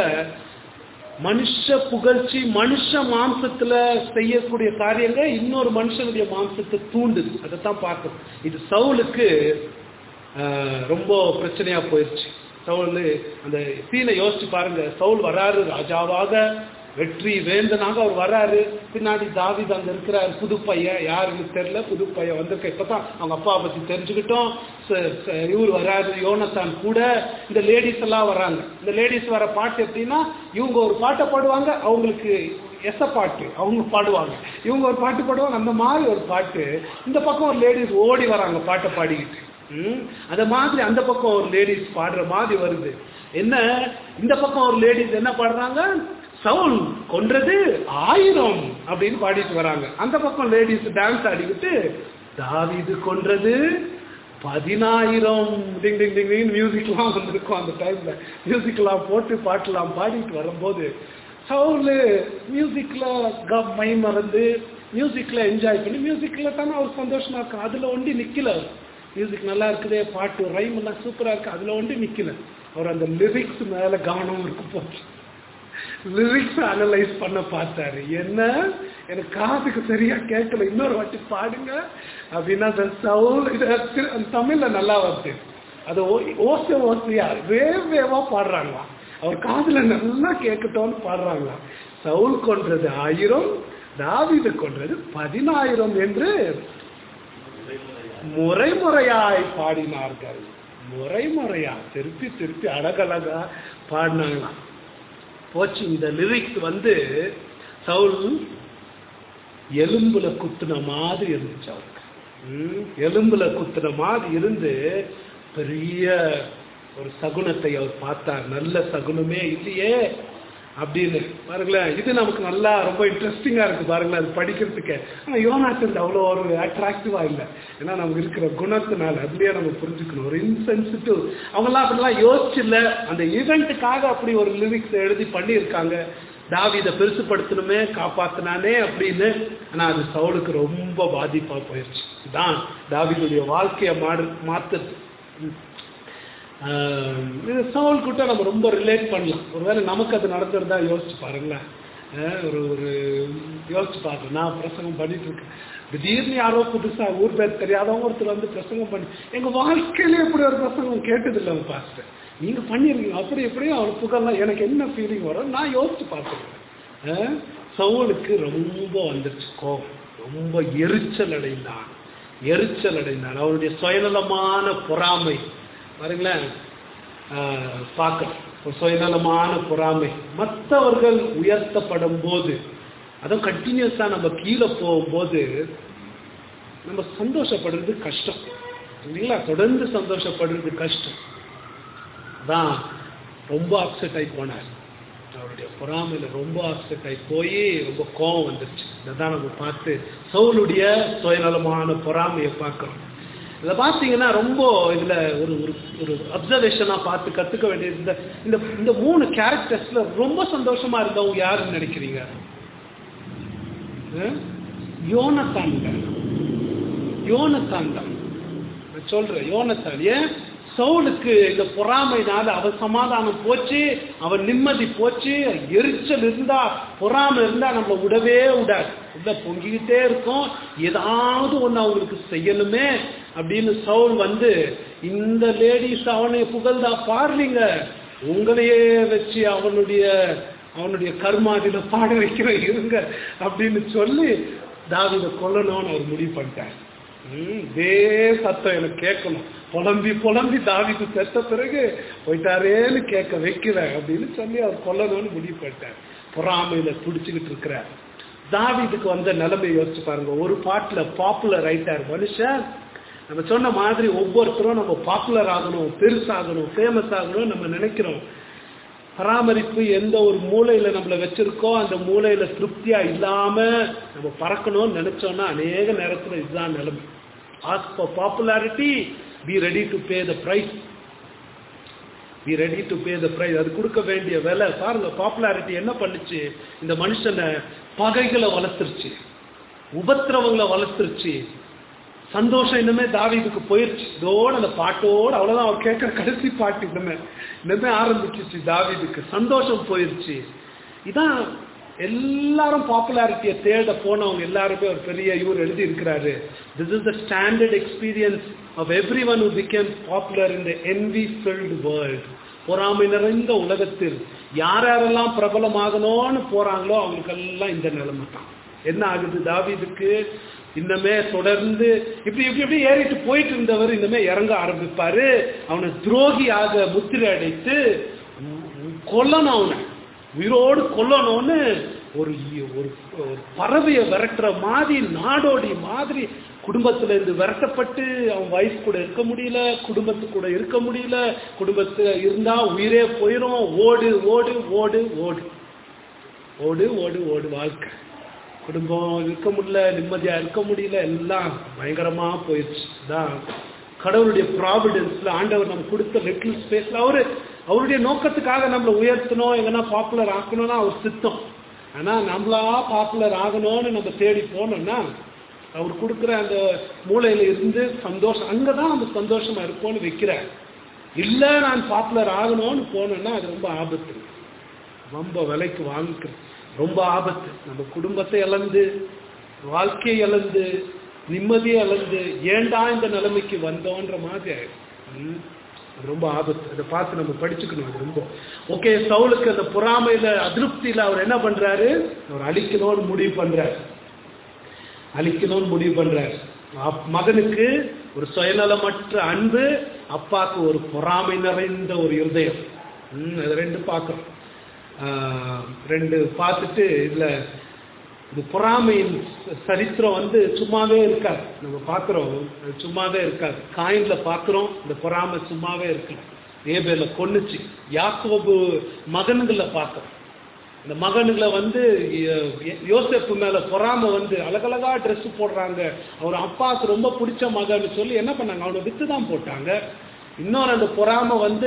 Speaker 1: மனுஷ புகழ்ச்சி மனுஷ மாம்சத்துல செய்யக்கூடிய காரியங்கள் இன்னொரு மனுஷனுடைய மாம்சத்தை தூண்டுது அதைத்தான் பார்க்கணும் இது சவுலுக்கு ஆஹ், ரொம்ப பிரச்சனையா போயிடுச்சு சவுல் அந்த சீனை யோசிச்சு பாருங்க சவுல் வராரு ராஜாவாக வெற்றி வேந்தனாக அவர் வராரு பின்னாடி தாவீது அங்க இருக்கிறாரு புது பையன் யாருன்னு தெரியல புது பையன் வந்திருக்க இப்பதான் அவங்க அப்பா பத்தி தெரிஞ்சுக்கிட்டோம் ச- ச- இவர் வராரு யோனத்தான் கூட இந்த லேடிஸ் எல்லாம் வராங்க இந்த லேடிஸ் வர பாட்டு எப்படின்னா இவங்க ஒரு பாட்டை பாடுவாங்க அவங்களுக்கு எச பாட்டு அவங்க பாடுவாங்க இவங்க ஒரு பாட்டு பாடுவாங்க அந்த மாதிரி ஒரு பாட்டு இந்த பக்கம் ஒரு லேடிஸ் ஓடி வராங்க பாட்டை பாடிக்கிட்டு ம், அந்த மாதிரி அந்த பக்கம் ஒரு லேடிஸ் பாடுற மாதிரி வருது என்ன இந்த பக்கம் ஒரு லேடிஸ் என்ன பாடுறாங்க சவுல் கொன்றது ஆயிரம் அப்படின்னு பாடிட்டு வராங்க அந்த பக்கம் லேடிஸ் டான்ஸ் ஆடிக்கிட்டு தாவீது கொன்றது பதினாயிரம் டிங் டிங் டிங் டிங் மியூசிக்லாம் வந்திருக்கும் அந்த டைம்ல மியூசிக்லாம் போட்டு பாட்டுலாம் பாடிட்டு வரும்போது சவுல் மியூசிக்ல க மை மறந்து மியூசிக்ல என்ஜாய் பண்ணி மியூசிக்ல தானே அவர் சந்தோஷமா இருக்கும் அதுல ஒண்டி நிக்கல அவர் மியூசிக் நல்லா இருக்குதே பாட்டு ரைம் எல்லாம் சூப்பரா இருக்கு அதுல ஒண்டி நிக்கல அவர் அந்த லிரிக்ஸ் மேல கவனம் இருக்கு போச்சு லிரிக்ஸ் அனலைஸ் பண்ண பார்த்தாரு என்ன எனக்கு காதுக்கு சரியா கேட்கல இன்னொரு வாட்டி பாடுங்க அப்படின்னா அந்த சவுல் இது திரு- அந்த தமிழ்ல நல்லா வருது அது ஓ- ஓசை ஓசையா வேவ வேவா பாடுறாங்களாம் அவர் காதுல நல்லா கேட்கட்டும்னு பாடுறாங்களாம் சவுல் கொன்றது ஆயிரம் தாவீது கொன்றது பதினாயிரம் என்று முறைமுறையாய் பாடினார்கள் முறைமுறையா திருப்பி திருப்பி அழகழகா பாடினாங்களாம் போச்சு இந்த லிரிக்ஸ் வந்து சவுல் எலும்புல குத்துன மாதிரி இருந்துச்சு அவருக்கு ம், எலும்புல குத்துன மாதிரி இருந்து பெரிய ஒரு சகுனத்தை அவர் பார்த்தார் நல்ல சகுனமே இல்லையே அப்படின்னு பாருங்களேன் இது நமக்கு நல்லா ரொம்ப இன்ட்ரெஸ்டிங்கா இருக்கு பாருங்களேன் அது படிக்கிறதுக்கு ஆனா யோனாச்சந்த் அவ்வளோ ஒரு அட்ராக்டிவா இல்லை ஏன்னா நமக்கு இருக்கிற குணத்தினால அதுலயே நம்ம புரிஞ்சுக்கணும் ஒரு இன்சென்சிட்டிவ் அவங்கெல்லாம் அப்படிலாம் யோசிச்சில்ல அந்த ஈவெண்ட்டுக்காக அப்படி ஒரு லிரிக்ஸ் எழுதி பண்ணியிருக்காங்க தாவீதை பெருசுப்படுத்தணுமே காப்பாத்தினானே அப்படின்னு ஆனா அது சவுலுக்கு ரொம்ப பாதிப்பா போயிடுச்சு இதுதான் தாவீதுடைய வாழ்க்கையை மாறு மாத்துறது ம். ஆஹ் இது சவுல் கிட்ட நம்ம ரொம்ப ரிலேட் பண்ணலாம் ஒருவேளை நமக்கு அது நடந்திருந்தா யோசிச்சு பாருங்களேன் ஆஹ் ஒரு ஒரு யோசிச்சு பாருங்க நான் பிரசங்கம் பண்ணிட்டு இருக்கேன் திடீர்னு யாரோ புதுசா ஊர் பேர் தெரியாதவங்க ஒருத்தர் வந்து பிரசங்கம் பண்ணி எங்க வாழ்க்கையில எப்படி ஒரு பிரசங்கம் கேட்டதில்லை உங்க பாஸ்டர் நீங்க பண்ணிருக்கீங்க அப்படி எப்படியும் அவர் புகழலாம் எனக்கு என்ன ஃபீலிங் வரும் நான் யோசிச்சு பார்த்துருக்கேன் சவுலுக்கு ரொம்ப வந்துருச்சு கோபம் ரொம்ப எரிச்சல் அடைந்தான் எரிச்சல் அடைந்தான் அவருடைய சுயநலமான பொறாமை பாருங்களேன் ஆஹ், பார்க்கலாம் ஒரு சுயநலமான பொறாமை மற்றவர்கள் உயர்த்தப்படும் போது அதுவும் கண்டினியூஸா நம்ம கீழே போகும்போது நம்ம சந்தோஷப்படுறது கஷ்டம் இல்லைங்களா தொடர்ந்து சந்தோஷப்படுறது கஷ்டம் தான் ரொம்ப அப்செட் ஆகி போனார் அவருடைய பொறாமையில ரொம்ப அப்செட் ஆகி போய் ரொம்ப கோவம் வந்துருச்சு இதான் நம்ம பார்த்து சவுளுடைய சுயநலமான பொறாமையை பார்க்கிறோம் இதை பார்த்தீங்கன்னா ரொம்ப இதுல ஒரு ஒரு ஒரு அப்சர்வேஷனா பார்த்து கத்துக்க வேண்டியது இந்த இந்த இந்த மூணு கேரக்டர்ஸ்ல ரொம்ப சந்தோஷமா இருந்தவங்க யாருன்னு நினைக்கிறீங்க அஹ்? யோனத்தான் தான் யோனத்தான் தான் நான் சொல்றேன் யோனத்தான் ஏன் சவுலுக்கு இந்த பொறாமைனால அவன் சமாதானம் போச்சு அவன் நிம்மதி போச்சு எரிச்சல் இருந்தா பொறாமை இருந்தா நம்மள விடவே விடாது உள்ள பொங்கிக்கிட்டே இருக்கும் ஏதாவது ஒண்ணு அவங்களுக்கு செய்யணுமே அப்படின்னு சவுல் வந்து இந்த லேடிஸ் அவனை புகழ்ந்தா பாருங்க உங்களையே வச்சு அவனுடைய அவனுடைய கர்மாதில பாட வைக்கிற இருங்க அப்படின்னு சொல்லி தாவித கொல்லணும்னு அவர் முடிவு பண்ணிட்டார் ம், இதே சத்தம் எனக்கு கேட்கணும் புலம்பி புலம்பி தாவிக்கு செத்த பிறகு போயிட்டாரேன்னு கேட்க வைக்கிறேன் அப்படின்னு சொல்லி அவர் கொல்லணும்னு முடிவு பண்ணிட்டார் பொறாமையில துடிச்சுக்கிட்டு இருக்கிறார் தாவிதுக்கு வந்த நிலைமை யோசிச்சு பாருங்க ஒரு பாட்டுல பாப்புலர் ஆயிட்டார் மனுஷன் நம்ம சொன்ன மாதிரி ஒவ்வொருத்தரும் நம்ம பாப்புலர் ஆகணும் பெருசாகணும் ஃபேமஸ் ஆகணும் நம்ம நினைக்கிறோம் பராமரிப்பு எந்த ஒரு மூலையில நம்மள வச்சிருக்கோம் அந்த மூலையில திருப்தியா இல்லாம நம்ம பறக்கணும்னு நினைச்சோம்னா அநேக நேரத்துல இதுதான் நிலைமை as for popularity be ready to pay the price be ready to pay the price அது கொடுக்க வேண்டிய விலை பாருங்க பாப்புலாரிட்டி என்ன பண்ணுச்சு இந்த மனுஷனை பகைகளை வளர்த்துருச்சு உபத்திரவங்களை வளர்த்துருச்சு சந்தோஷம் இனிமே தாவீதுக்கு போயிருச்சு இதோட அந்த பாட்டோட அவ்வளவுதான் அவர் கேட்கிற கடைசி பாட்டு இனிமே இனிமே ஆரம்பிச்சிச்சு தாவீதுக்கு சந்தோஷம் போயிருச்சு இதான் எல்லாரும் பாப்புலாரிட்டியை தேட போனவங்க எல்லாருமே ஒரு பெரிய இவர் எழுதி இருக்கிறாரு this is the standard experience of every one who became popular in the envy filled world பொறாமை நிறைந்த உலகத்தில் யார் யாரெல்லாம் பிரபலமாகணும்னு போறாங்களோ அவங்களுக்கெல்லாம் இந்த நிலைமை தான் என்ன ஆகுது தாவீதுக்கு இன்னமே தொடர்ந்து இப்படி இப்படி இப்படி ஏறிட்டு போயிட்டு இருந்தவர் இன்னமே இறங்க ஆரம்பிப்பாரு அவனை துரோகியாக முத்திரை அடைத்து கொல்லணும் அவனை உயிரோடு கொல்லணும்னு ஒரு ஒரு ஒரு பறவையை விரட்டுற மாதிரி நாடோடி மாதிரி குடும்பத்துல இருந்து விரட்டப்பட்டு அவன் வைஃப் கூட இருக்க முடியல குடும்பத்து கூட இருக்க முடியல குடும்பத்துல இருந்தா உயிரே போயிரும் ஓடு ஓடு ஓடு ஓடு ஓடு ஓடு ஓடு வாழ்க்கை குடும்பம் இருக்க முடியல நிம்மதியா இருக்க முடியல எல்லாம் பயங்கரமா போயிடுச்சு தான் கடவுளுடைய ப்ராவிடன்ஸ்ல ஆண்டவர் நம்ம கொடுத்த லிட்டில் ஸ்பேஸ்ல அவரு அவருடைய நோக்கத்துக்காக நம்மளை உயர்த்தணும் எங்கன்னா பாப்புலர் ஆக்கணும்னா அவர் சித்தம் ஆனா நம்மளா பாப்புலர் ஆகணும்னு நம்ம தேடி போனோம்னா அவர் கொடுக்குற அந்த மூளையில இருந்து சந்தோஷம் அங்கதான் நம்ம சந்தோஷமா இருப்போம்னு வைக்கிறார் இல்ல நான் பாப்புலர் ஆகணும்னு போனோம்னா அது ரொம்ப ஆபத்து ரொம்ப விலைக்கு வாங்கிக்கிறோம் ரொம்ப ஆபத்து நம்ம குடும்பத்தை இழந்து வாழ்க்கையை இழந்து நிம்மதியை இழந்து ஏண்டா இந்த நிலைமைக்கு வந்தோன்ற மாதிரி ஆயிடும் ம். அது ரொம்ப ஆபத்து அதை பார்த்து நம்ம படிச்சுக்கணும் அது ரொம்ப ஓகே சவுலுக்கு அந்த பொறாமையில அதிருப்தியில அவர் என்ன பண்றாரு அவர் அழிக்கணும்னு முடிவு பண்றாரு அழிக்கணும்னு முடிவு பண்றாரு அப்- மகனுக்கு ஒரு சுயநலமற்ற அன்பு அப்பாக்கு ஒரு பொறாமை நிறைந்த ஒரு இருதயம் ம், அது ரெண்டு பார்க்கணும் ஆஹ், ரெண்டு பார்த்துட்டு இதுல இது பொறாமையின் ச- சரித்திரம் வந்து சும்மாவே இருக்காது நம்ம பார்க்குறோம் அது சும்மாவே இருக்காது காயின்ல பார்க்குறோம் இந்த பொறாமை சும்மாவே இருக்கு ஏபேல கொன்னுச்சு யாக்கோபு மகன்களை பார்க்குறோம் இந்த மகனுங்களை வந்து ய- யோசேப்பு மேல பொறாம வந்து அழகழகா Dress போடுறாங்க அவர் அப்பாவுக்கு ரொம்ப பிடிச்ச மகன்னு சொல்லி என்ன பண்ணாங்க அவனை வித்து தான் போட்டாங்க இன்னொரு அந்த பொறாம வந்து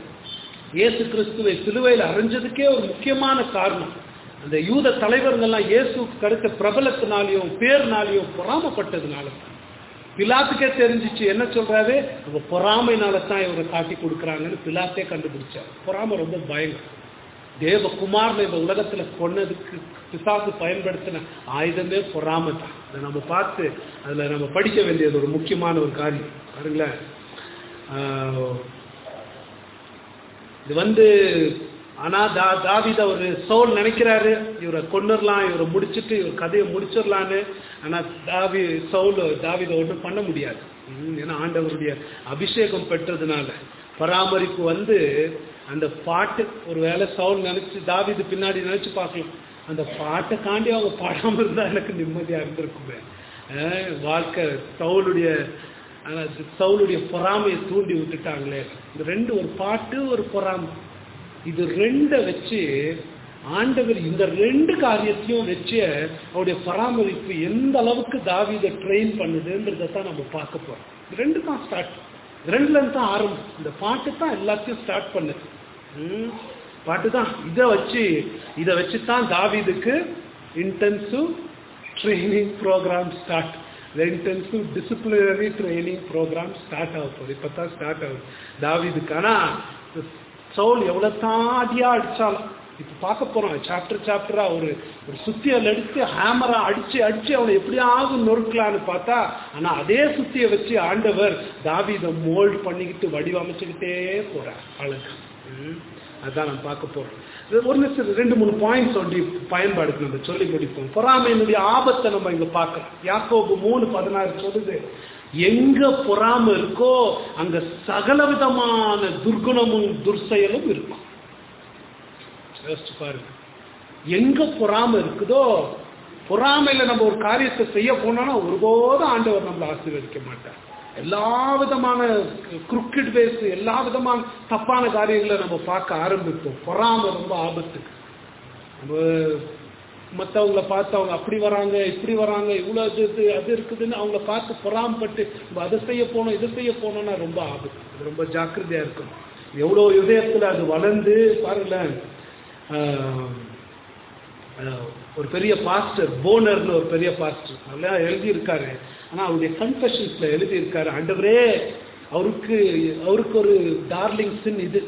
Speaker 1: இயேசு கிறிஸ்துவை சிலுவையில் அரைஞ்சதுக்கே ஒரு முக்கியமான காரணம் அந்த யூத தலைவர்கள்லாம் இயேசு கிடைத்த பிரபலத்தினாலையும் பேர்னாலையும் பொறாமப்பட்டதுனால பிலாத்துக்கே தெரிஞ்சிச்சு என்ன சொல்றாரு நம்ம பொறாமைனால தான் இவரை காட்டி கொடுக்குறாங்கன்னு பிலாத்தே கண்டுபிடிச்சார் பொறாமை ரொம்ப பயங்கரம் தேவகுமார்னு இந்த உலகத்துல கொன்னதுக்கு பிசாசு பயன்படுத்தின ஆயுதமே பொறாமை தான் அதை நம்ம பார்த்து அதுல நம்ம படிக்க வேண்டியது ஒரு முக்கியமான ஒரு காரியம் பாருங்களேன் ஆஹ், இது வந்து ஆனா தா தாவித ஒரு சோல் நினைக்கிறாரு இவரை கொண்டுடலாம் இவரை முடிச்சிட்டு இவர் கதையை முடிச்சிடலான்னு ஆனா தாவி சவுல் தாவித ஒன்றும் பண்ண முடியாது ம், ஏன்னா ஆண்டவருடைய அபிஷேகம் பெற்றதுனால பராமரிப்பு வந்து அந்த பாட்டு ஒரு வேளை சவுல் நினைச்சு தாவிது பின்னாடி நினைச்சு பார்க்கலாம் அந்த பாட்டை காண்டி அவங்க பாடாம இருந்தா எனக்கு நிம்மதியா இருந்திருக்குமே அஹ், வாழ்க்கை சவுளுடைய ஆனா அது சவுளுடைய பொறாமையை தூண்டி விட்டுட்டாங்களே இந்த ரெண்டு ஒரு பாட்டு ஒரு பொறாமை இது ரெண்டை வச்சு ஆண்டவர் இந்த ரெண்டு காரியத்தையும் வச்சு அவருடைய பராமரிப்பு எந்த அளவுக்கு தாவீதை ட்ரெயின் பண்ணுதுன்றதை தான் நம்ம பார்க்க போறோம் இது ரெண்டு தான் ஸ்டார்ட் ரெண்டுல இருந்து தான் ஆரம்பம் இந்த பாட்டு தான் எல்லாத்தையும் ஸ்டார்ட் பண்ணுது ம், பாட்டு தான் இதை வச்சு இதை வச்சு தான் தாவீதுக்கு intensive training program start intensive disciplinary training program start ஆக போகுது இப்போ தான் ஸ்டார்ட் ஆகுது தாவிதுக்கு ஆனால் சவுல் எவ்வளோ தான் அடியா அடித்தாலும் இப்போ பார்க்க போகிறோம் சாப்டர் சாப்டராக ஒரு ஒரு சுத்தியல் எடுத்து ஹேமரா அடித்து அடித்து அவனை எப்படியாவது நொறுக்கலான்னு பார்த்தா ஆனால் அதே சுத்தியை வச்சு ஆண்டவர் தாவிதை மோல்ட் பண்ணிக்கிட்டு வடிவமைச்சுக்கிட்டே போகிறார் அழகு ம். அதான் நம்ம பார்க்க போறோம் இது ஒரு நிமிஷம் ரெண்டு மூணு பாயிண்ட்ஸ் சொல்லி பயன்பாடுக்கு நம்ம சொல்லி முடிப்போம் பொறாமையினுடைய ஆபத்தை நம்ம இங்க பார்க்கலாம் யாக்கோபு மூணு பதினாறு சொல்லுது எங்க பொறாமை இருக்கோ அங்க சகல விதமான துர்குணமும் துர்செயலும் இருக்கும் யோசிச்சு பாருங்க எங்க பொறாமை இருக்குதோ பொறாமையில நம்ம ஒரு காரியத்தை செய்ய போனோம்னா ஒருபோதும் ஆண்டவர் நம்மளை ஆசீர்வதிக்க மாட்டார் எல்லா விதமான குறுக்கிட் பேஸ் எல்லா விதமான தப்பான காரியங்களை நம்ம பார்க்க ஆரம்பிப்போம் பொறாமை ரொம்ப ஆபத்துக்கு நம்ம மற்றவங்கள பார்த்து அவங்க அப்படி வராங்க இப்படி வராங்க இவ்வளோ இது இது அது இருக்குதுன்னு அவங்கள பார்த்து பொறாமப்பட்டு நம்ம அதை செய்ய போனோம் இதை செய்ய போனோம்னா ரொம்ப ஆபத்து அது ரொம்ப ஜாக்கிரதையா இருக்கும் எவ்வளோ இதயத்தில் அது வளர்ந்து பாருங்களேன் ஆஹ், ஆஹ், ஒரு பெரிய பாஸ்டர் போனர்னு ஒரு பெரிய பாஸ்டர் நல்லா எழுதியிருக்காரு ஆனால் அவருடைய கன்ஃபெஷன்ஸில் எழுதியிருக்காரு ஆண்டவரே அவருக்கு அவருக்கு ஒரு டார்லிங் சின் இது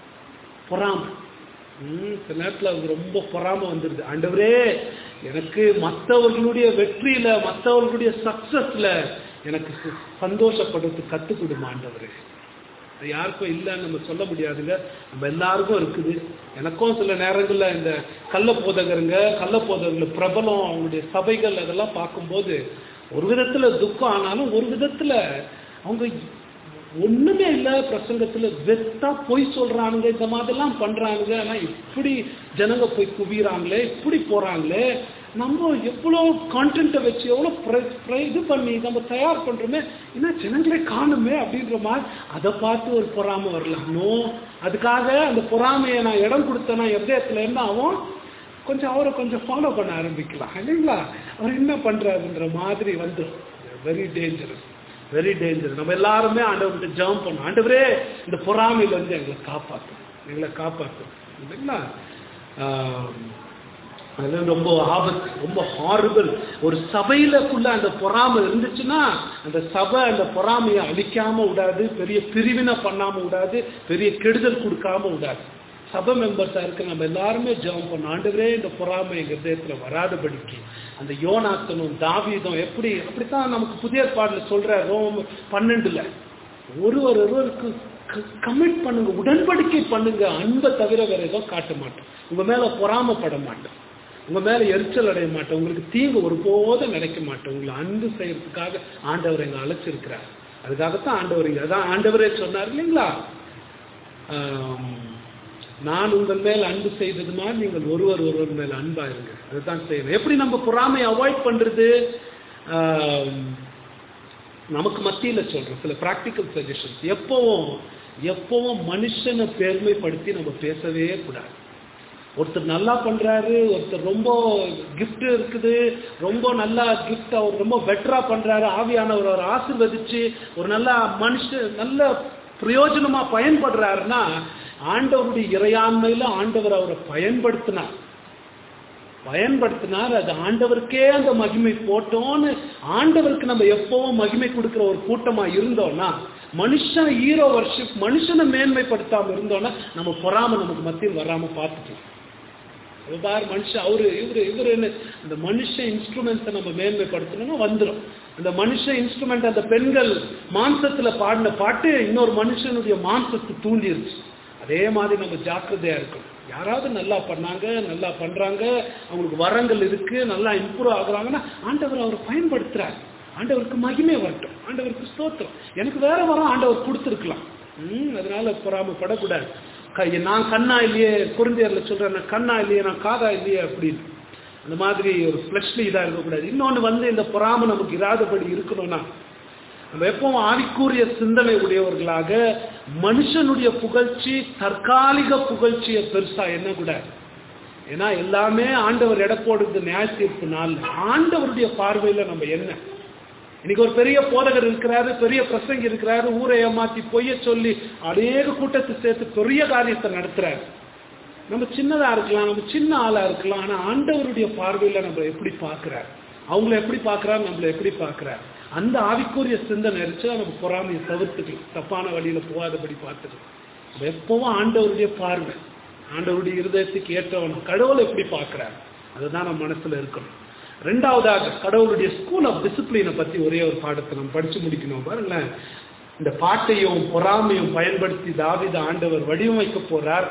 Speaker 1: பொறாமை ம், சில நேரத்தில் அவருக்கு ரொம்ப பொறாமை வந்துடுது ஆண்டவரே எனக்கு மற்றவர்களுடைய வெற்றியில மற்றவர்களுடைய சக்சஸ்ல எனக்கு சு- சந்தோஷப்படுறதுக்கு கற்றுக் கொடுமா ஆண்டவரே அது யாருக்கும் இல்லைன்னு நம்ம சொல்ல முடியாதுங்க நம்ம எல்லாருக்கும் இருக்குது எனக்கும் சில நேரங்களில் இந்த கள்ள போதகருங்க கள்ள போதகர்கள் பிரபலம் அவங்களுடைய சபைகள் அதெல்லாம் பார்க்கும்போது ஒரு விதத்துல துக்கம் ஆனாலும் ஒரு விதத்துல அவங்க ஒண்ணுமே இல்லை பிரசங்கத்துல வெத்தா பொய் சொல்றானுங்க இந்த மாதிரிலாம் பண்றானுங்க ஆனா இப்படி ஜனங்க போய் குவிறாங்களே இப்படி போறாங்களே நம்ம எவ்வளோ கான்டென்ட்டை வச்சு எவ்வளோ ப்ரை- ப்ரை- இது பண்ணி நம்ம தயார் பண்றோமே என்ன ஜனங்களே காணுமே அப்படின்ற மாதிரி அதை பார்த்து ஒரு பொறாமை வரலாம் நோ அதுக்காக அந்த பொறாமையை நான் இடம் கொடுத்தேன்னா எவ்விதத்துல என்ன ஆகும் கொஞ்சம் அவரை கொஞ்சம் ஃபாலோ பண்ண ஆரம்பிக்கலாம் இல்லைங்களா அவர் என்ன பண்றாருன்ற மாதிரி வந்துடும் வெரி டேஞ்சரஸ் வெரி டேஞ்சரஸ் நம்ம எல்லாருமே ஆண்டவர்கிட்ட ஜெபம் பண்ணோம் ஆண்டவரே இந்த பொறாமையில இருந்து எங்களை காப்பாற்றும் எங்களை காப்பாற்றும் இல்லைங்களா ஆஹ், அதெல்லாம் ரொம்ப ஆபத்து ரொம்ப ஹாரிபிள் ஒரு சபையிலக்குள்ள அந்த பொறாமை இருந்துச்சுன்னா அந்த சபை அந்த பொறாமையை அழிக்காம விடாது பெரிய பிரிவினை பண்ணாம விடாது பெரிய கெடுதல் கொடுக்காம விடாது சபை மெம்பர்ஸா இருக்க நம்ம எல்லாருமே ஜெபம் பண்ணோம் ஆண்டவரே இந்த பொறாமை எங்க இதயத்துல வராதபடிக்கு அந்த யோனாத்தனும் தாவீதும் எப்படி அப்படித்தான் நமக்கு புதிய பாடல சொல்ற ரோம் பன்னெண்டுல ஒருவர் ஒருவருக்கு கமிட் பண்ணுங்க உடன்படிக்கை பண்ணுங்க அன்பை தவிர வேற எதுவும் காட்ட மாட்டோம் உங்க மேல பொறாமப்பட மாட்டோம் உங்க மேல எரிச்சல் அடைய மாட்டோம் உங்களுக்கு தீங்கு ஒருபோதும் நினைக்க மாட்டோம் உங்களை அன்பு செய்யறதுக்காக ஆண்டவர் எங்க அழைச்சிருக்கிறார் அதுக்காகத்தான் ஆண்டவர் இங்க அதான் ஆண்டவரே சொன்னார் இல்லைங்களா ஆம், நான் உங்கள் மேல் அன்பு செய்தது மாதிரி நீங்கள் ஒருவர் ஒருவர் மேல் அன்பா இருங்க அதுதான் செய்யணும் எப்படி நம்ம பொறாமையை அவாய்ட் பண்றது ஆம், நமக்கு மத்தியில சொல்றோம் சில பிராக்டிக்கல் சஜஷன்ஸ் எப்பவும் எப்பவும் மனுஷனை பெருமைப்படுத்தி நம்ம பேசவே கூடாது ஒருத்தர் நல்லா பண்றாரு ஒருத்தர் ரொம்ப gift இருக்குது ரொம்ப நல்லா gift அவர் ரொம்ப பெட்டரா பண்றாரு ஆவியானவர் அவர் ஆசீர்வதிச்சு ஒரு நல்ல மனுஷன் நல்ல பிரயோஜனமா பயன்படுறாருன்னா ஆண்டவருடைய இறையாண்மையில ஆண்டவர் அவரை பயன்படுத்தினார் பயன்படுத்தினார் அது ஆண்டவருக்கே அந்த மகிமை போட்டோன்னு ஆண்டவருக்கு நம்ம எப்பவும் மகிமை கொடுக்கிற ஒரு கூட்டமா இருந்தோம்னா மனுஷன் ஹீரோ வர்ஷிப் மனுஷனை மேன்மைப்படுத்தாம இருந்தோம்னா நம்ம பொறாம நமக்கு மத்தியில் வராம பார்த்துக்கலாம் பார் மனுஷன் அவரு இவரு இவரு என்ன அந்த மனுஷன் இன்ஸ்ட்ருமெண்ட்ஸை நம்ம மேன்மைப்படுத்தணும்னா வந்துடும் அந்த மனுஷன் இன்ஸ்ட்ருமெண்ட் அந்த பெண்கள் மாம்சத்துல பாடின பாட்டு இன்னொரு மனுஷனுடைய மாம்சத்தை தூண்டிருச்சு அதே மாதிரி நம்ம ஜாக்கிரதையா இருக்கணும் யாராவது நல்லா பண்ணாங்க நல்லா பண்றாங்க அவங்களுக்கு வரங்கள் இருக்கு நல்லா இம்ப்ரூவ் ஆகுறாங்கன்னா ஆண்டவர் அவர் பயன்படுத்துறாரு ஆண்டவருக்கு மகிமை வரட்டும் ஆண்டவருக்கு ஸ்தோத்திரம் எனக்கு வேற வரம் ஆண்டவர் கொடுத்துருக்கலாம் ம் அதனால பொறாமப்படக்கூடாது க- நான் கண்ணா இல்லையே குருந்தியர்ல சொல்றேன் நான் கண்ணா இல்லையே நான் காதா இல்லையே அப்படின்னு அந்த மாதிரி ஒரு ஃப்ளஷ்லி இதா இருக்கக்கூடாது இன்னொன்னு வந்து இந்த பொறாமை நமக்கு இராதபடி இருக்கணும்னா நம்ம எப்பவும் ஆவிக்குரிய சிந்தனை உடையவர்களாக மனுஷனுடைய புகழ்ச்சி தற்காலிக புகழ்ச்சியை பெருசா எண்ணக்கூடாது ஏன்னா எல்லாமே ஆண்டவர் எடை போடுறது நியாய தீர்ப்பு நாள் ஆண்டவருடைய பார்வையில நம்ம என்ன இன்னைக்கு ஒரு பெரிய போதகர் இருக்கிறாரு பெரிய பிரசங்கி இருக்கிறாரு ஊரை ஏமாத்தி பொய்ய சொல்லி அநேக கூட்டத்தை சேர்த்து பெரிய காரியத்தை நடத்துறாரு நம்ம சின்னதா இருக்கலாம் நம்ம சின்ன ஆளா இருக்கலாம் ஆனா ஆண்டவருடைய பார்வையில நம்ம எப்படி பார்க்கிறார் அவங்கள எப்படி பார்க்கறாரு நம்மள எப்படி பார்க்கறாரு அந்த ஆவிக்குரிய சிந்தனை இருந்துச்சு நமக்கு பொறாமையை தவிர்த்துக்கலாம் தப்பான வழியில போகாதபடி பார்த்துக்கலாம் நம்ம எப்பவும் ஆண்டவருடைய பார்வை ஆண்டவருடைய இருதயத்துக்கு ஏற்றவன் கடவுளை எப்படி பார்க்கறாரு அதுதான் நம்ம மனசுல இருக்கணும் ரெண்டாவதாக கடவுளுடைய ஸ்கூல் ஆஃப் டிசிப்ளினை பத்தி ஒரே ஒரு பாடத்தை நம்ம படிச்சு முடிக்கணும் பாருங்களேன் இந்த பாட்டையும் பொறாமையும் பயன்படுத்தி தாவீது ஆண்டவர் வடிவமைக்க போறார்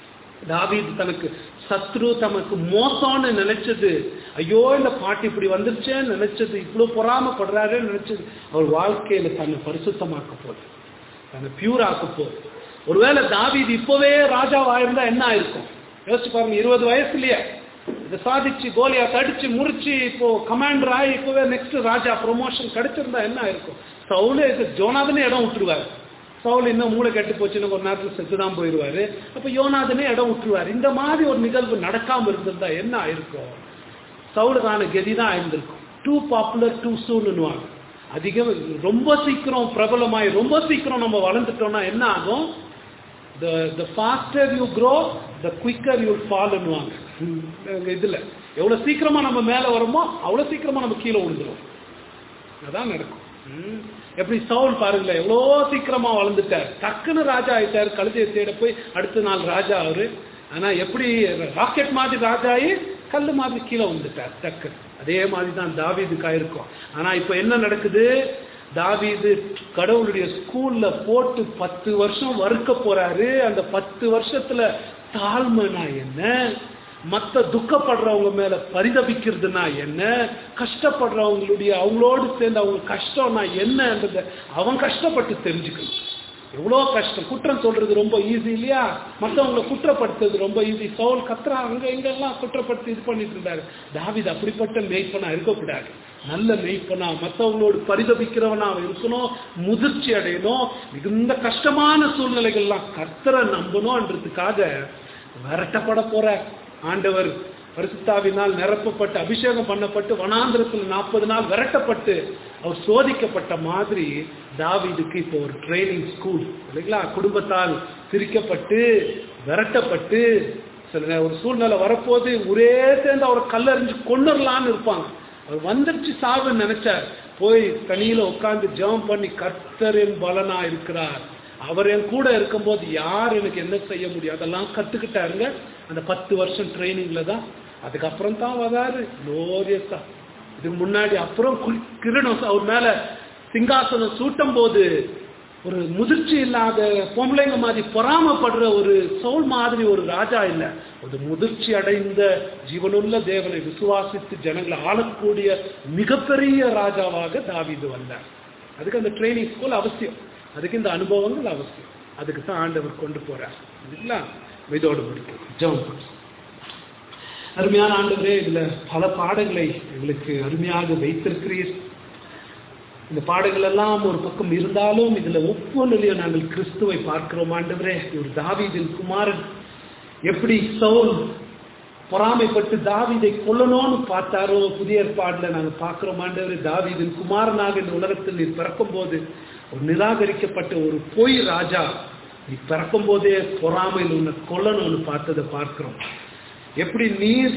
Speaker 1: தாவீது தனக்கு சத்ரு தமக்கு மோசம்னு நினைச்சது ஐயோ இந்த பாட்டு இப்படி வந்துருச்சேன்னு நினைச்சது இவ்வளவு பொறாமப்படுறாருன்னு நினைச்சது அவர் வாழ்க்கையில தன்னை பரிசுத்தமாக்க போகுது தன்னை பியூர் ஆக்க போகுது ஒருவேளை தாவீது இப்பவே ராஜாவாயிருந்தா என்ன ஆயிருக்கும் யோசிச்சு பாருங்க இருபது வயசுலயே இதை சாதிச்சு கோலியா தடிச்சு முறிச்சு இப்போ கமாண்டர் ஆகி இப்பவே நெக்ஸ்ட் ராஜா ப்ரொமோஷன் கிடைச்சிருந்தா என்ன ஆயிருக்கும் சவுலு இது ஜோனாதனே இடம் விட்டுருவாரு சவுல் இன்னும் மூளை கெட்டு போச்சுன்னு ஒரு நேரத்தில் செத்து தான் போயிடுவாரு அப்ப யோனாதனே இடம் விட்டுருவாரு இந்த மாதிரி ஒரு நிகழ்வு நடக்காம இருந்திருந்தா என்ன ஆயிருக்கும் சவுலுக்கான கதி தான் ஆயிருந்திருக்கும் டூ பாப்புலர் டூ சூன்னுவாங்க அதிகம் ரொம்ப சீக்கிரம் பிரபலமாயி ரொம்ப சீக்கிரம் நம்ம வளர்ந்துட்டோம்னா என்ன ஆகும் the the faster you grow the quicker you will fall ன்னுவாங்க ம், இதுல எவ்வளவு சீக்கிரமா நம்ம மேல வரோமோ அவ்வளவு சீக்கிரமா நம்ம கீழே விழுந்துரும் அதான் நடக்கும் ம். எப்படி சவுல் பாருங்களேன் எவ்வளோ சீக்கிரமா வளர்ந்துட்டார் டக்குன்னு ராஜா ஆயிட்டார் கழுதையை தேட போய் அடுத்த நாள் ராஜா அவரு ஆனா எப்படி ராக்கெட் மாதிரி ராஜா ஆகி கல்லு மாதிரி கீழே வந்துட்டார் டக்கு அதே மாதிரி தான் தாவீதுக்கு ஆயிருக்கும் ஆனா இப்ப என்ன நடக்குது தாவீது கடவுளுடைய ஸ்கூல்ல போட்டு பத்து வருஷம் வறுக்க போறாரு அந்த பத்து வருஷத்துல தாழ்மைனா என்ன மத்த துக்கப்படுறவங்க மேல பரிதபிக்கிறதுனா என்ன கஷ்டப்படுறவங்களுடைய அவங்களோடு சேர்ந்து அவங்க கஷ்டம்னா என்னன்றத அவன் கஷ்டப்பட்டு தெரிஞ்சுக்கணும் எவ்வளோ கஷ்டம் குற்றம் சொல்றது ரொம்ப ஈஸி இல்லையா மற்றவங்களை குற்றப்படுத்துறது ரொம்ப ஈஸி சவுல் கத்துறா அங்க இங்கெல்லாம் குற்றப்படுத்தி இது பண்ணிட்டு இருந்தாரு தாவிது அப்படிப்பட்ட மெய்ப்பனா இருக்கக்கூடாது நல்ல மெய்ப்பனா மற்றவங்களோடு பரிதபிக்கிறவனா அவன் இருக்கணும் முதிர்ச்சி அடையணும் மிகுந்த கஷ்டமான சூழ்நிலைகள்லாம் கர்த்தரை நம்பணும்ன்றதுக்காக விரட்டப்பட போற ஆண்டவர் பரிசுத்தாவினால் நிரப்பப்பட்டு அபிஷேகம் பண்ணப்பட்டு வனாந்திரத்தில் நாற்பது நாள் விரட்டப்பட்டு அவர் சோதிக்கப்பட்ட மாதிரி தாவீதுக்கு இப்போ ஒரு ட்ரைனிங் ஸ்கூல் இல்லைங்களா குடும்பத்தால் பிரிக்கப்பட்டு விரட்டப்பட்டு சில நே- ஒரு சூழ்நிலை வரப்போது ஒரே சேர்ந்து அவரை கல்லறிஞ்சு கொண்டுடலான்னு இருப்பாங்க அவர் வந்துருச்சு சாவுன்னு நினைச்சார் போய் தனியில உட்கார்ந்து ஜெபம் பண்ணி கர்த்தரின் பலனா இருக்கிறார் அவர் என் கூட இருக்கும்போது யார் எனக்கு என்ன செய்ய முடியும் அதெல்லாம் கத்துக்கிட்டாருங்க அந்த பத்து வருஷம் ட்ரைனிங்ல தான் அதுக்கப்புறம் தான் வராரு லோரியஸா இதுக்கு முன்னாடி அப்புறம் கு- கிரீடம் அவர் மேல சிங்காசனம் சூட்டும் போது ஒரு முதிர்ச்சி இல்லாத பொம்பளைங்க மாதிரி பொறாமப்படுற ஒரு சவுல் மாதிரி ஒரு ராஜா இல்ல ஒரு முதிர்ச்சி அடைந்த ஜீவனுள்ள தேவனை விசுவாசித்து ஜனங்களை ஆளக்கூடிய மிகப்பெரிய ராஜாவாக தாவீது வந்தார் அதுக்கு அந்த ட்ரைனிங் ஸ்கூல் அவசியம் அதுக்கு இந்த அனுபவங்கள் அவசியம் அதுக்கு தான் ஆண்டவர் கொண்டு போறார் இல்லைங்களா இதோடு முடிக்கும் ஜெபம் அருமையான ஆண்டவரே இதுல பல பாடங்களை எங்களுக்கு அருமையாக வைத்திருக்கிறீர் இந்த பாடங்கள் எல்லாம் ஒரு பக்கம் இருந்தாலும் இதுல ஒவ்வொன்றிலையும் நாங்கள் கிறிஸ்துவை பார்க்கிறோம் ஆண்டவரே ஒரு தாவீதின் குமாரன் எப்படி சவுல் பொறாமைப்பட்டு தாவீதை கொல்லணும்னு பார்த்தாரோ புதிய ஏற்பாடுல நாங்க பார்க்கிறோம் ஆண்டவரே தாவீதின் குமாரனாக இந்த உலகத்தில் நீர் பிறக்கும் போது ஒரு நிராகரிக்கப்பட்ட ஒரு பொய் ராஜா நீ பிறக்கும் போதே பொறாமையில் உன்னை கொல்லணும்னு பார்த்ததை பார்க்கிறோம் எப்படி நீர்